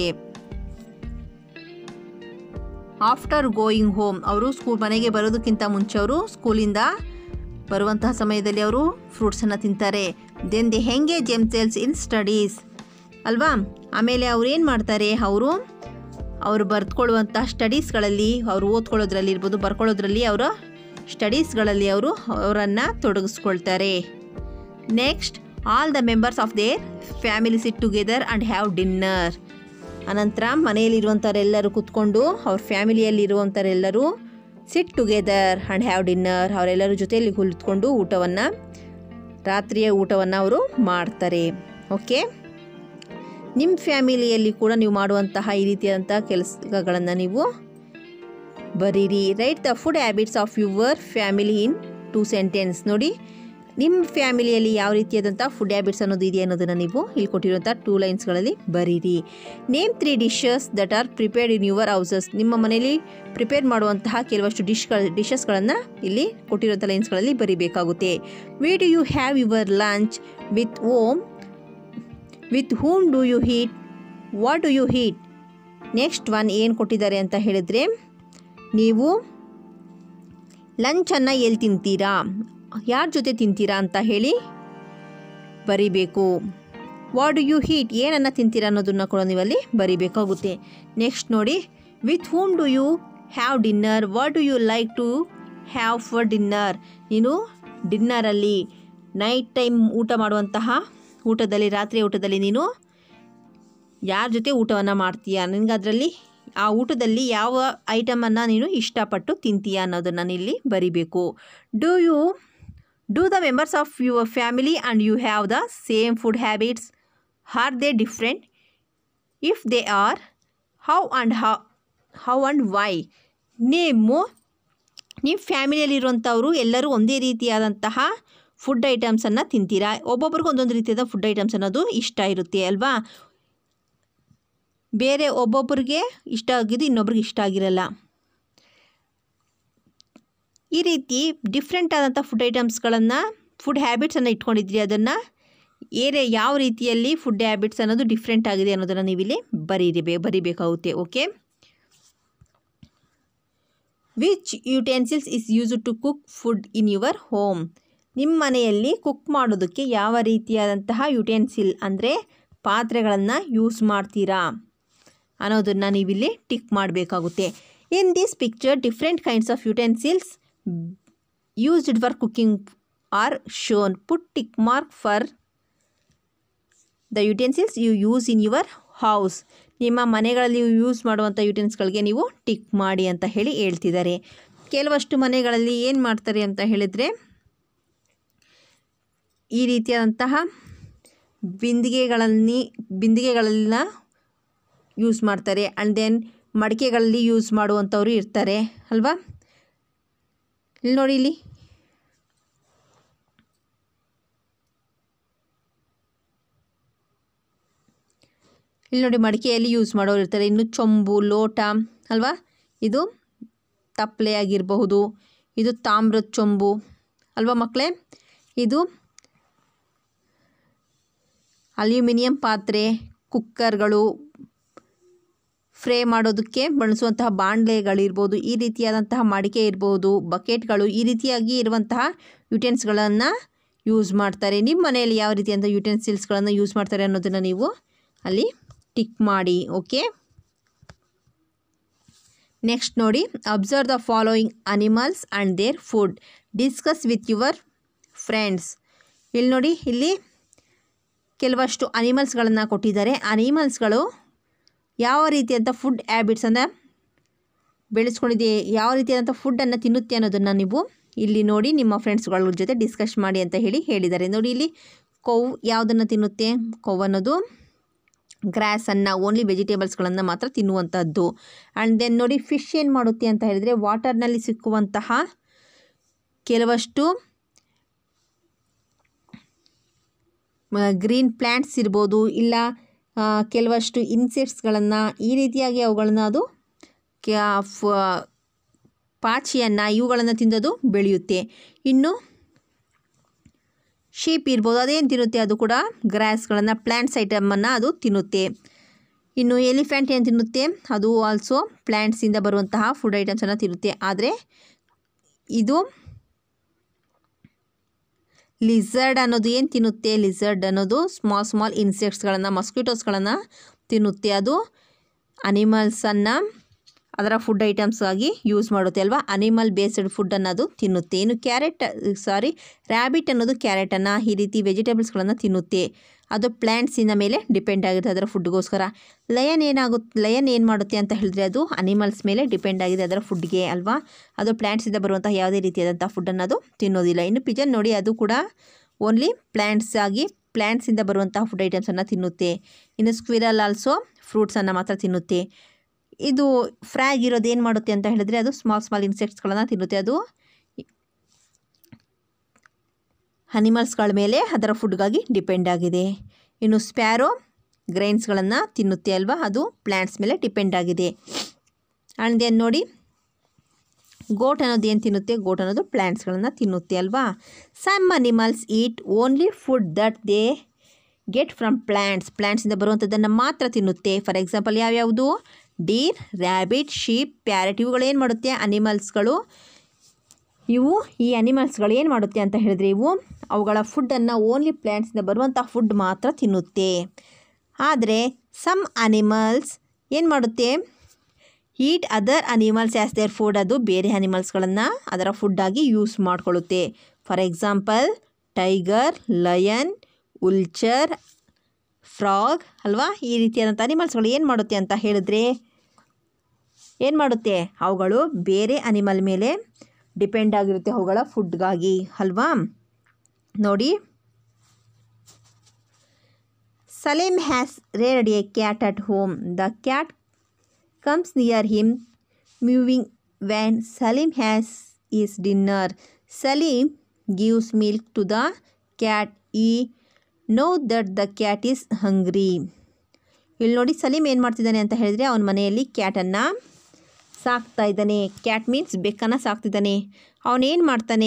ಆಫ್ಟರ್ ಗೋಯಿಂಗ್ ಹೋಮ್ ಅವರು ಸ್ಕೂಲ್ ಮನೆಗೆ ಬರೋದಕ್ಕಿಂತ ಮುಂಚೆ ಅವರು ಸ್ಕೂಲಿಂದ ಬರುವಂತಹ ಸಮಯದಲ್ಲಿ ಅವರು ಫ್ರೂಟ್ಸನ್ನು ತಿಂತಾರೆ ದೆನ್ ದೆ ಹೆಂಗೆ ಜೆಮ್ಸೆಲ್ಸ್ ಇನ್ ಸ್ಟಡೀಸ್ ಅಲ್ವಾ ಆಮೇಲೆ ಅವ್ರು ಏನು ಮಾಡ್ತಾರೆ ಅವರು ಅವರು ಬರೆದುಕೊಳ್ಳುವಂಥ ಸ್ಟಡೀಸ್ಗಳಲ್ಲಿ ಅವರು ಓದ್ಕೊಳ್ಳೋದ್ರಲ್ಲಿ ಇರ್ಬೋದು ಬರ್ಕೊಳ್ಳೋದ್ರಲ್ಲಿ ಅವರ ಸ್ಟಡೀಸ್ಗಳಲ್ಲಿ ಅವರು ಅವರನ್ನು ತೊಡಗಿಸ್ಕೊಳ್ತಾರೆ next all the members of their family sit together and have dinner ಅನಂತರ ಮನೆಯಲ್ಲಿರುವಂಥವರೆಲ್ಲರೂ ಕೂತ್ಕೊಂಡು ಅವ್ರ ಫ್ಯಾಮಿಲಿಯಲ್ಲಿರುವಂಥವರೆಲ್ಲರೂ sit together and have dinner ಅವರೆಲ್ಲರ ಜೊತೆಯಲ್ಲಿ ಕುಳಿತುಕೊಂಡು ಊಟವನ್ನು ರಾತ್ರಿಯ ಊಟವನ್ನು ಅವರು ಮಾಡ್ತಾರೆ ಓಕೆ ನಿಮ್ಮ ಫ್ಯಾಮಿಲಿಯಲ್ಲಿ ಕೂಡ ನೀವು ಮಾಡುವಂತಹ ಈ ರೀತಿಯಾದಂಥ ಕೆಲಸಗಳನ್ನು ನೀವು ಬರೀರಿ write the food habits of your family in two sentence ನೋಡಿ ನಿಮ್ಮ ಫ್ಯಾಮಿಲಿಯಲ್ಲಿ ಯಾವ ರೀತಿಯಾದಂಥ ಫುಡ್ ಹ್ಯಾಬಿಟ್ಸ್ ಅನ್ನೋದು ಇದೆ ಅನ್ನೋದನ್ನು ನೀವು ಇಲ್ಲಿ ಕೊಟ್ಟಿರುವಂಥ ಟೂ ಲೈನ್ಸ್ಗಳಲ್ಲಿ ಬರೀರಿ name three dishes that are prepared in your houses ನಿಮ್ಮ ಮನೆಯಲ್ಲಿ ಪ್ರಿಪೇರ್ ಮಾಡುವಂತಹ ಕೆಲವಷ್ಟು ಡಿಶ್ಗಳ ಡಿಶಸ್ಗಳನ್ನು ಇಲ್ಲಿ ಕೊಟ್ಟಿರುವಂಥ ಲೈನ್ಸ್ಗಳಲ್ಲಿ ಬರೀಬೇಕಾಗುತ್ತೆ we do you have your lunch with whom with whom do you eat what do you eat next one ಏನು ಕೊಟ್ಟಿದ್ದಾರೆ ಅಂತ ಹೇಳಿದರೆ ನೀವು ಲಂಚನ್ನು ಎಲ್ಲಿ ತಿಂತೀರಾ ಯಾರ ಜೊತೆ ತಿಂತೀರಾ ಅಂತ ಹೇಳಿ ಬರಿಬೇಕು ವಾಟ್ ಡು ಯು ಹೀಟ್ ಏನನ್ನು ತಿಂತೀರಾ ಅನ್ನೋದನ್ನು ಕೂಡ ನೀವಲ್ಲಿ ಬರಿಬೇಕಾಗುತ್ತೆ ನೆಕ್ಸ್ಟ್ ನೋಡಿ with whom do you have dinner what do you like to have for dinner ನೀನು ಡಿನ್ನರಲ್ಲಿ ನೈಟ್ ಟೈಮ್ ಊಟ ಮಾಡುವಂತಹ ಊಟದಲ್ಲಿ ರಾತ್ರಿ ಊಟದಲ್ಲಿ ನೀನು ಯಾರ ಜೊತೆ ಊಟವನ್ನು ಮಾಡ್ತೀಯ ನಿನಗೆ ಅದರಲ್ಲಿ ಆ ಊಟದಲ್ಲಿ ಯಾವ ಐಟಮನ್ನು ನೀನು ಇಷ್ಟಪಟ್ಟು ತಿಂತೀಯ ಅನ್ನೋದನ್ನು ಇಲ್ಲಿ ಬರಿಬೇಕು do you do the members of your family and you have the same food habits are they different if they are how and how how and why ನೀವು ನಿಮ್ಮ ಫ್ಯಾಮಿಲಿಯಲ್ಲಿರುವಂಥವರು ಎಲ್ಲರೂ ಒಂದೇ ರೀತಿಯಾದಂತಹ ಫುಡ್ ಐಟಮ್ಸನ್ನು ತಿಂತೀರಾ ಒಬ್ಬೊಬ್ರಿಗೆ ಒಂದೊಂದು ರೀತಿಯಾದ ಫುಡ್ ಐಟಮ್ಸ್ ಅನ್ನೋದು ಇಷ್ಟ ಇರುತ್ತೆ ಅಲ್ವಾ ಬೇರೆ ಒಬ್ಬೊಬ್ಬರಿಗೆ ಇಷ್ಟ ಆಗಿದ್ದು ಇನ್ನೊಬ್ರಿಗೆ ಇಷ್ಟ ಆಗಿರಲ್ಲ ಈ ರೀತಿ ಡಿಫ್ರೆಂಟ್ ಆದಂಥ ಫುಡ್ ಐಟಮ್ಸ್ಗಳನ್ನು ಫುಡ್ ಹ್ಯಾಬಿಟ್ಸನ್ನು ಇಟ್ಕೊಂಡಿದ್ರಿ ಅದನ್ನು ಏನೇ ಯಾವ ರೀತಿಯಲ್ಲಿ ಫುಡ್ ಹ್ಯಾಬಿಟ್ಸ್ ಅನ್ನೋದು ಡಿಫ್ರೆಂಟ್ ಆಗಿದೆ ಅನ್ನೋದನ್ನು ನೀವಿಲ್ಲಿ ಬರೀರಿ ಬರಿಬೇಕಾಗುತ್ತೆ okay which utensils is use to cook food in your home ನಿಮ್ಮ ಮನೆಯಲ್ಲಿ ಕುಕ್ ಮಾಡೋದಕ್ಕೆ ಯಾವ ರೀತಿಯಾದಂತಹ ಯುಟೆನ್ಸಿಲ್ ಅಂದರೆ ಪಾತ್ರೆಗಳನ್ನು ಯೂಸ್ ಮಾಡ್ತೀರಾ ಅನ್ನೋದನ್ನು ನೀವಿಲ್ಲಿ ಟಿಕ್ ಮಾಡಬೇಕಾಗುತ್ತೆ in this picture different kinds of utensils used for cooking are shown put tick mark for the utensils you use in your house ನಿಮ್ಮ ಮನೆಗಳಲ್ಲಿ ಯೂಸ್ ಮಾಡುವಂಥ ಯುಟೆನ್ಸ್ಗಳಿಗೆ ನೀವು ಟಿಕ್ ಮಾಡಿ ಅಂತ ಹೇಳಿ ಹೇಳ್ತಿದ್ದಾರೆ ಕೆಲವಷ್ಟು ಮನೆಗಳಲ್ಲಿ ಏನು ಮಾಡ್ತಾರೆ ಅಂತ ಹೇಳಿದರೆ ಈ ರೀತಿಯಾದಂತಹ ಬಿಂದಿಗೆಗಳಲ್ಲಿ ಬಿಂದಿಗೆಗಳನ್ನ ಯೂಸ್ ಮಾಡ್ತಾರೆ ಆ್ಯಂಡ್ ದೆನ್ ಮಡಿಕೆಗಳಲ್ಲಿ ಯೂಸ್ ಮಾಡುವಂಥವ್ರು ಇರ್ತಾರೆ ಅಲ್ವಾ ಇಲ್ಲಿ ನೋಡಿ ಇಲ್ಲಿ ಇಲ್ಲಿ ನೋಡಿ ಮಡಿಕೆಯಲ್ಲಿ ಯೂಸ್ ಮಾಡೋರು ಇರ್ತಾರೆ ಇನ್ನು ಚೊಂಬು ಲೋಟ ಅಲ್ವಾ ಇದು ತಪ್ಪಲೆ ಆಗಿರಬಹುದು ಇದು ತಾಮ್ರದ ಚೊಂಬು ಅಲ್ವಾ ಮಕ್ಕಳೇ ಇದು ಅಲ್ಯೂಮಿನಿಯಂ ಪಾತ್ರೆ ಕುಕ್ಕರ್ಗಳು ಫ್ರೈ ಮಾಡೋದಕ್ಕೆ ಬಳಸುವಂತಹ ಬಾಣಲೆಗಳಿರ್ಬೋದು ಈ ರೀತಿಯಾದಂತಹ ಮಡಿಕೆ ಇರ್ಬೋದು ಬಕೆಟ್ಗಳು ಈ ರೀತಿಯಾಗಿ ಇರುವಂತಹ ಯುಟೆನ್ಸ್ಗಳನ್ನು ಯೂಸ್ ಮಾಡ್ತಾರೆ ನಿಮ್ಮ ಮನೆಯಲ್ಲಿ ಯಾವ ರೀತಿಯಾದಂಥ ಯುಟೆನ್ಸಿಲ್ಸ್ಗಳನ್ನು ಯೂಸ್ ಮಾಡ್ತಾರೆ ಅನ್ನೋದನ್ನು ನೀವು ಅಲ್ಲಿ ಟಿಕ್ ಮಾಡಿ ಓಕೆ ನೆಕ್ಸ್ಟ್ ನೋಡಿ observe the following animals and their food discuss with your friends ಇಲ್ಲಿ ನೋಡಿ ಇಲ್ಲಿ ಕೆಲವಷ್ಟು ಅನಿಮಲ್ಸ್ಗಳನ್ನು ಕೊಟ್ಟಿದ್ದಾರೆ ಅನಿಮಲ್ಸ್ಗಳು ಯಾವ ರೀತಿಯಾದಂಥ ಫುಡ್ ಹ್ಯಾಬಿಟ್ಸನ್ನು ಬೆಳೆಸ್ಕೊಂಡಿದೆ ಯಾವ ರೀತಿಯಾದಂಥ ಫುಡ್ಡನ್ನು ತಿನ್ನುತ್ತೆ ಅನ್ನೋದನ್ನು ನೀವು ಇಲ್ಲಿ ನೋಡಿ ನಿಮ್ಮ ಫ್ರೆಂಡ್ಸ್ಗಳ ಜೊತೆ ಡಿಸ್ಕಸ್ ಮಾಡಿ ಅಂತ ಹೇಳಿ ಹೇಳಿದ್ದಾರೆ ನೋಡಿ ಇಲ್ಲಿ ಕೊವ್ವು ಯಾವುದನ್ನು ತಿನ್ನುತ್ತೆ ಕೊವ್ವು ಅನ್ನೋದು ಗ್ರಾಸನ್ನು ಓನ್ಲಿ ವೆಜಿಟೇಬಲ್ಸ್ಗಳನ್ನು ಮಾತ್ರ ತಿನ್ನುವಂಥದ್ದು ಆ್ಯಂಡ್ ದೆನ್ ನೋಡಿ ಫಿಶ್ ಏನು ಮಾಡುತ್ತೆ ಅಂತ ಹೇಳಿದರೆ ವಾಟರ್ನಲ್ಲಿ ಸಿಕ್ಕುವಂತಹ ಕೆಲವಷ್ಟು ಗ್ರೀನ್ ಪ್ಲ್ಯಾಂಟ್ಸ್ ಇರ್ಬೋದು ಇಲ್ಲ ಕೆಲವಷ್ಟು ಇನ್ಸೆಕ್ಟ್ಸ್ಗಳನ್ನು ಈ ರೀತಿಯಾಗಿ ಅವುಗಳನ್ನು ಅದು ಪಾಚಿಯನ್ನು ಇವುಗಳನ್ನು ತಿಂದದು ಬೆಳೆಯುತ್ತೆ ಇನ್ನು ಶೀಪ್ ಇರ್ಬೋದು ಅದೇನು ತಿನ್ನುತ್ತೆ ಅದು ಕೂಡ ಗ್ರಾಸ್ಗಳನ್ನು ಪ್ಲ್ಯಾಂಟ್ಸ್ ಐಟಮನ್ನು ಅದು ತಿನ್ನುತ್ತೆ ಇನ್ನು ಎಲಿಫೆಂಟ್ ಏನು ತಿನ್ನುತ್ತೆ ಅದು ಆಲ್ಸೋ ಪ್ಲ್ಯಾಂಟ್ಸಿಂದ ಬರುವಂತಹ ಫುಡ್ ಐಟಮ್ಸನ್ನು ತಿನ್ನುತ್ತೆ ಆದರೆ ಇದು ಲಿಝರ್ಡ್ ಅನ್ನೋದು ಏನು ತಿನ್ನುತ್ತೆ ಲಿಝರ್ಡ್ ಅನ್ನೋದು ಸ್ಮಾಲ್ ಸ್ಮಾಲ್ ಇನ್ಸೆಕ್ಟ್ಸ್ಗಳನ್ನು ಮಸ್ಕಿಟೋಸ್ಗಳನ್ನು ತಿನ್ನುತ್ತೆ ಅದು ಅನಿಮಲ್ಸನ್ನು ಅದರ ಫುಡ್ ಐಟಮ್ಸ್ ಆಗಿ ಯೂಸ್ ಮಾಡುತ್ತೆ ಅಲ್ವಾ ಅನಿಮಲ್ ಬೇಸ್ಡ್ ಫುಡ್ ಅನ್ನೋದು ತಿನ್ನುತ್ತೆ ಇನ್ನು ಕ್ಯಾರೆಟ್ ಸಾರಿ ರ್ಯಾಬಿಟ್ ಅನ್ನೋದು ಕ್ಯಾರೆಟನ್ನು ಈ ರೀತಿ ವೆಜಿಟೇಬಲ್ಸ್ಗಳನ್ನು ತಿನ್ನುತ್ತೆ ಅದು ಪ್ಲ್ಯಾಂಟ್ಸಿನ ಮೇಲೆ ಡಿಪೆಂಡ್ ಆಗಿದೆ ಅದರ ಫುಡ್ಗೋಸ್ಕರ ಲಯನ್ ಏನಾಗುತ್ತೆ ಲಯನ್ ಏನು ಮಾಡುತ್ತೆ ಅಂತ ಹೇಳಿದ್ರೆ ಅದು ಅನಿಮಲ್ಸ್ ಮೇಲೆ ಡಿಪೆಂಡ್ ಆಗಿದೆ ಅದರ ಫುಡ್ಗೆ ಅಲ್ವಾ ಅದು ಪ್ಲ್ಯಾಂಟ್ಸಿಂದ ಬರುವಂತಹ ಯಾವುದೇ ರೀತಿಯಾದಂಥ ಫುಡ್ಡನ್ನು ಅದು ತಿನ್ನೋದಿಲ್ಲ ಇನ್ನು ಪಿಜನ್ ನೋಡಿ ಅದು ಕೂಡ ಓನ್ಲಿ ಪ್ಲ್ಯಾಂಟ್ಸ್ ಆಗಿ ಪ್ಲ್ಯಾಂಟ್ಸಿಂದ ಬರುವಂತಹ ಫುಡ್ ಐಟಮ್ಸನ್ನು ತಿನ್ನುತ್ತೆ ಇನ್ನು ಸ್ಕ್ವಿರಲ್ ಆಲ್ಸೋ ಫ್ರೂಟ್ಸನ್ನು ಮಾತ್ರ ತಿನ್ನುತ್ತೆ ಇದು ಫ್ರಾಗ್ ಇರೋದು ಏನು ಮಾಡುತ್ತೆ ಅಂತ ಹೇಳಿದ್ರೆ ಅದು ಸ್ಮಾಲ್ ಸ್ಮಾಲ್ ಇನ್ಸೆಕ್ಟ್ಸ್ಗಳನ್ನು ತಿನ್ನುತ್ತೆ ಅದು ಅನಿಮಲ್ಸ್ಗಳ ಮೇಲೆ ಅದರ ಫುಡ್ಗಾಗಿ ಡಿಪೆಂಡ್ ಆಗಿದೆ ಇನ್ನು ಸ್ಪ್ಯಾರೋ ಗ್ರೈನ್ಸ್ಗಳನ್ನು ತಿನ್ನುತ್ತೆ ಅಲ್ವಾ ಅದು ಪ್ಲ್ಯಾಂಟ್ಸ್ ಮೇಲೆ ಡಿಪೆಂಡ್ ಆಗಿದೆ ಆ್ಯಂಡ್ ದೆನ್ ನೋಡಿ ಗೋಟ್ ಅನ್ನೋದು ಏನು ತಿನ್ನುತ್ತೆ ಗೋಟ್ ಅನ್ನೋದು ಪ್ಲ್ಯಾಂಟ್ಸ್ಗಳನ್ನು ತಿನ್ನುತ್ತೆ ಅಲ್ವಾ some animals eat only food that they get from plants ಪ್ಲ್ಯಾಂಟ್ಸಿಂದ ಬರುವಂಥದ್ದನ್ನು ಮಾತ್ರ ತಿನ್ನುತ್ತೆ ಫಾರ್ ಎಕ್ಸಾಂಪಲ್ ಯಾವ್ಯಾವುದು ಡೀರ್ ರ್ಯಾಬಿಟ್ ಶೀಪ್ ಪ್ಯಾರೆಟ್ ಇವುಗಳು ಏನು ಮಾಡುತ್ತೆ ಅನಿಮಲ್ಸ್ಗಳು ಇವು ಈ ಅನಿಮಲ್ಸ್ಗಳು ಏನು ಮಾಡುತ್ತೆ ಅಂತ ಹೇಳಿದ್ರೆ ಇವು ಅವುಗಳ ಫುಡ್ಡನ್ನು ಓನ್ಲಿ ಪ್ಲ್ಯಾಂಟ್ಸಿಂದ ಬರುವಂಥ ಫುಡ್ ಮಾತ್ರ ತಿನ್ನುತ್ತೆ ಆದರೆ ಸಮ್ ಅನಿಮಲ್ಸ್ ಏನು ಮಾಡುತ್ತೆ eat other animals as their food ಅದು ಬೇರೆ ಅನಿಮಲ್ಸ್ಗಳನ್ನು ಅದರ ಫುಡ್ಡಾಗಿ ಯೂಸ್ ಮಾಡ್ಕೊಳ್ಳುತ್ತೆ for example tiger lion vulture frog ಅಲ್ವಾ ಈ ರೀತಿಯಾದಂಥ ಅನಿಮಲ್ಸ್ಗಳು ಏನು ಮಾಡುತ್ತೆ ಅಂತ ಹೇಳಿದ್ರೆ ಏನು ಮಾಡುತ್ತೆ ಅವುಗಳು ಬೇರೆ ಅನಿಮಲ್ ಮೇಲೆ ಡಿಪೆಂಡ್ ಆಗಿರುತ್ತೆ ಅವುಗಳ ಫುಡ್ಗಾಗಿ ಅಲ್ವಾ ನೋಡಿ Salim has reared a cat at home the cat comes near him mewing when Salim has his dinner Salim gives milk to the cat he know that the cat is hungry ಇಲ್ಲಿ ನೋಡಿ ಸಲೀಮ್ ಏನು ಮಾಡ್ತಿದ್ದಾನೆ ಅಂತ ಹೇಳಿದರೆ ಅವನ ಮನೆಯಲ್ಲಿ ಕ್ಯಾಟನ್ನು ಸಾಕ್ತಾ ಇದ್ದಾನೆ ಕ್ಯಾಟ್ ಮೀನ್ಸ್ ಬೆಕ್ಕನ್ನು ಸಾಕ್ತಿದ್ದಾನೆ ಅವನೇನು ಮಾಡ್ತಾನೆ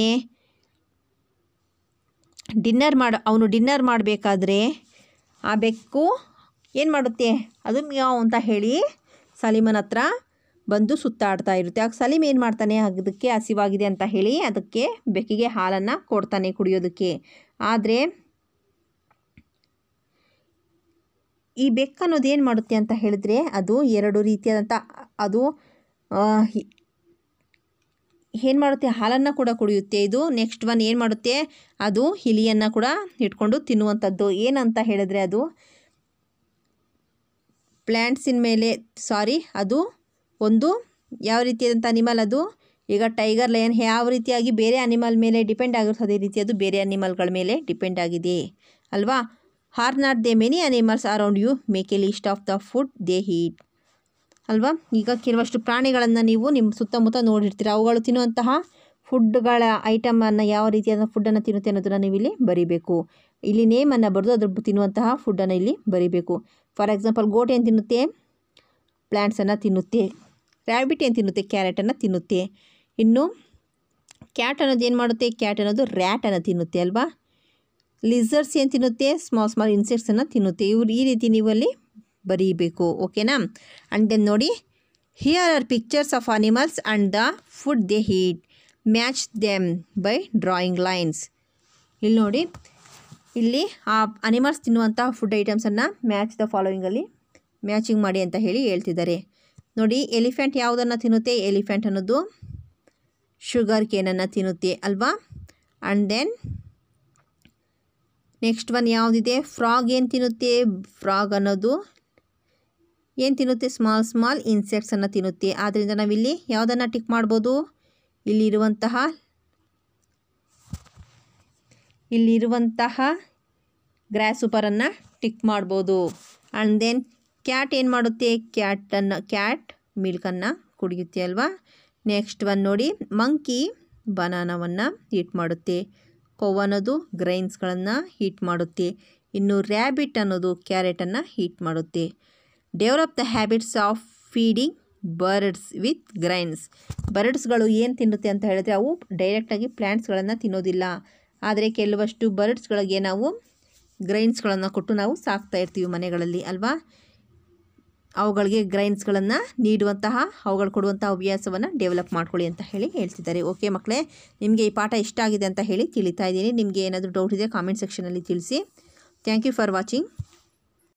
ಡಿನ್ನರ್ ಮಾಡಿ ಅವನು ಡಿನ್ನರ್ ಮಾಡಬೇಕಾದ್ರೆ ಆ ಬೆಕ್ಕು ಏನು ಮಾಡುತ್ತೆ ಅದು ಮ್ಯಾವ್ ಅಂತ ಹೇಳಿ ಸಲೀಮನ ಹತ್ರ ಬಂದು ಸುತ್ತಾಡ್ತಾ ಇರುತ್ತೆ ಆಗ ಸಲೀಮ್ ಏನು ಮಾಡ್ತಾನೆ ಅದಕ್ಕೆ ಹಸಿವಾಗಿದೆ ಅಂತ ಹೇಳಿ ಅದಕ್ಕೆ ಬೆಕ್ಕಿಗೆ ಹಾಲನ್ನು ಕೊಡ್ತಾನೆ ಕುಡಿಯೋದಕ್ಕೆ ಆದರೆ ಈ ಬೆಕ್ಕು ಅನ್ನೋದು ಏನು ಮಾಡುತ್ತೆ ಅಂತ ಹೇಳಿದ್ರೆ ಅದು ಎರಡು ರೀತಿಯಾದಂಥ ಅದು ಏನು ಮಾಡುತ್ತೆ ಹಾಲನ್ನು ಕೂಡ ಕುಡಿಯುತ್ತೆ ಇದು ನೆಕ್ಸ್ಟ್ ಒನ್ ಏನು ಮಾಡುತ್ತೆ ಅದು ಹಿಲಿಯನ್ನು ಕೂಡ ಇಟ್ಕೊಂಡು ತಿನ್ನುವಂಥದ್ದು ಏನಂತ ಹೇಳಿದ್ರೆ ಅದು ಪ್ಲ್ಯಾಂಟ್ಸಿನ ಮೇಲೆ ಸಾರಿ ಅದು ಒಂದು ಯಾವ ರೀತಿಯಾದಂಥ ಅನಿಮಲ್ ಅದು ಈಗ ಟೈಗರ್ ಲಯನ್ ಯಾವ ರೀತಿಯಾಗಿ ಬೇರೆ ಅನಿಮಲ್ ಮೇಲೆ ಡಿಪೆಂಡ್ ಆಗಿರುತ್ತೆ ಅದೇ ರೀತಿ ಅದು ಬೇರೆ ಅನಿಮಲ್ಗಳ ಮೇಲೆ ಡಿಪೆಂಡ್ ಆಗಿದೆ ಅಲ್ವಾ are not they many animals around you make a list of the food they eat ಅಲ್ವಾ ಈಗ ಕೆಲವಷ್ಟು ಪ್ರಾಣಿಗಳನ್ನು ನೀವು ನಿಮ್ಮ ಸುತ್ತಮುತ್ತ ನೋಡಿರ್ತೀರ ಅವುಗಳು ತಿನ್ನುವಂತಹ ಫುಡ್ಗಳ ಐಟಮನ್ನು ಯಾವ ರೀತಿಯಾದ ಫುಡ್ಡನ್ನು ತಿನ್ನುತ್ತೆ ಅನ್ನೋದನ್ನು ನೀವು ಇಲ್ಲಿ ಬರೀಬೇಕು ಇಲ್ಲಿ ನೇಮನ್ನು ಬರೆದು ಅದ್ರ ತಿನ್ನುವಂತಹ ಫುಡ್ಡನ್ನು ಇಲ್ಲಿ ಬರೀಬೇಕು ಫಾರ್ ಎಕ್ಸಾಂಪಲ್ ಗೋಟ್ ಏನು ತಿನ್ನುತ್ತೆ ಪ್ಲ್ಯಾಂಟ್ಸನ್ನು ತಿನ್ನುತ್ತೆ ರ್ಯಾಬಿಟ್ ಏನು ತಿನ್ನುತ್ತೆ ಕ್ಯಾರೆಟನ್ನು ತಿನ್ನುತ್ತೆ ಇನ್ನು ಕ್ಯಾಟ್ ಅನ್ನೋದು ಏನು ಮಾಡುತ್ತೆ ಕ್ಯಾಟ್ ಅನ್ನೋದು ರ್ಯಾಟನ್ನು ತಿನ್ನುತ್ತೆ ಅಲ್ವಾ ಲಿಸರ್ಸ್ ಏನು ತಿನ್ನುತ್ತೆ ಸ್ಮಾಲ್ ಸ್ಮಾಲ್ ಇನ್ಸೆಕ್ಟ್ಸನ್ನು ತಿನ್ನುತ್ತೆ ಇವ್ರು ಈ ರೀತಿ ನೀವು ಅಲ್ಲಿ ಬರೀಬೇಕು ಓಕೆನಾ ಆ್ಯಂಡ್ ದೆನ್ ನೋಡಿ here are pictures of animals and the food they eat match them by drawing lines ಇಲ್ಲಿ ನೋಡಿ ಇಲ್ಲಿ ಆ ಅನಿಮಲ್ಸ್ ತಿನ್ನುವಂಥ ಫುಡ್ ಐಟಮ್ಸನ್ನು ಮ್ಯಾಚ್ ದ ಫಾಲೋವಿಂಗಲ್ಲಿ ಮ್ಯಾಚಿಂಗ್ ಮಾಡಿ ಅಂತ ಹೇಳಿ ಹೇಳ್ತಿದ್ದಾರೆ ನೋಡಿ ಎಲಿಫೆಂಟ್ ಯಾವುದನ್ನು ತಿನ್ನುತ್ತೆ ಎಲಿಫೆಂಟ್ ಅನ್ನೋದು ಶುಗರ್ ಕೇನನ್ನು ತಿನ್ನುತ್ತೆ ಅಲ್ವಾ ಆ್ಯಂಡ್ ದೆನ್ ನೆಕ್ಸ್ಟ್ ಒನ್ ಯಾವುದಿದೆ ಫ್ರಾಗ್ ಏನು ತಿನ್ನುತ್ತೆ ಫ್ರಾಗ್ ಅನ್ನೋದು ಏನು ತಿನ್ನುತ್ತೆ ಸ್ಮಾಲ್ ಸ್ಮಾಲ್ ಇನ್ಸೆಕ್ಟ್ಸನ್ನು ತಿನ್ನುತ್ತೆ ಆದ್ದರಿಂದ ನಾವಿಲ್ಲಿ ಯಾವುದನ್ನು ಟಿಕ್ ಮಾಡ್ಬೋದು ಇಲ್ಲಿರುವಂತಹ ಇಲ್ಲಿರುವಂತಹ ಗ್ರಾಸ್ ಸೂಪರನ್ನು ಟಿಕ್ ಮಾಡ್ಬೋದು ಆ್ಯಂಡ್ ದೆನ್ ಕ್ಯಾಟ್ ಏನು ಮಾಡುತ್ತೆ ಕ್ಯಾಟನ್ನು ಕ್ಯಾಟ್ ಮಿಲ್ಕನ್ನು ಕುಡಿಯುತ್ತೆ ಅಲ್ವಾ ನೆಕ್ಸ್ಟ್ ಒನ್ ನೋಡಿ ಮಂಕಿ ಬನಾನವನ್ನು ಹೀಟ್ ಮಾಡುತ್ತೆ ಕೊವ್ ಅನ್ನೋದು ಗ್ರೈನ್ಸ್ಗಳನ್ನು ಹೀಟ್ ಮಾಡುತ್ತೆ ಇನ್ನು ರ್ಯಾಬಿಟ್ ಅನ್ನೋದು ಕ್ಯಾರೆಟನ್ನು ಹೀಟ್ ಮಾಡುತ್ತೆ develop the habits of feeding birds with grains ಬರ್ಡ್ಸ್ಗಳು ಏನು ತಿನ್ನುತ್ತೆ ಅಂತ ಹೇಳಿದ್ರೆ ಅವು ಡೈರೆಕ್ಟಾಗಿ ಪ್ಲ್ಯಾಂಟ್ಸ್ಗಳನ್ನು ತಿನ್ನೋದಿಲ್ಲ ಆದರೆ ಕೆಲವಷ್ಟು ಬರ್ಡ್ಸ್ಗಳಿಗೆ ನಾವು ಗ್ರೈನ್ಸ್ಗಳನ್ನು ಕೊಟ್ಟು ನಾವು ಸಾಕ್ತಾ ಇರ್ತೀವಿ ಮನೆಗಳಲ್ಲಿ ಅಲ್ವಾ ಅವುಗಳಿಗೆ ಗ್ರೈನ್ಸ್ಗಳನ್ನು ನೀಡುವಂತಹ ಅವುಗಳು ಕೊಡುವಂತಹ ಹವ್ಯಾಸವನ್ನು ಡೆವಲಪ್ ಮಾಡ್ಕೊಳ್ಳಿ ಅಂತ ಹೇಳಿ ಹೇಳ್ತಿದ್ದಾರೆ ಓಕೆ ಮಕ್ಕಳೇ ನಿಮಗೆ ಈ ಪಾಠ ಇಷ್ಟ ಆಗಿದೆ ಅಂತ ಹೇಳಿ ತಿಳಿತಾ ಇದ್ದೀನಿ ನಿಮಗೆ ಏನಾದರೂ ಡೌಟ್ ಇದೆ ಕಾಮೆಂಟ್ ಸೆಕ್ಷನಲ್ಲಿ ತಿಳಿಸಿ ಥ್ಯಾಂಕ್ ಯು ಫಾರ್ ವಾಚಿಂಗ್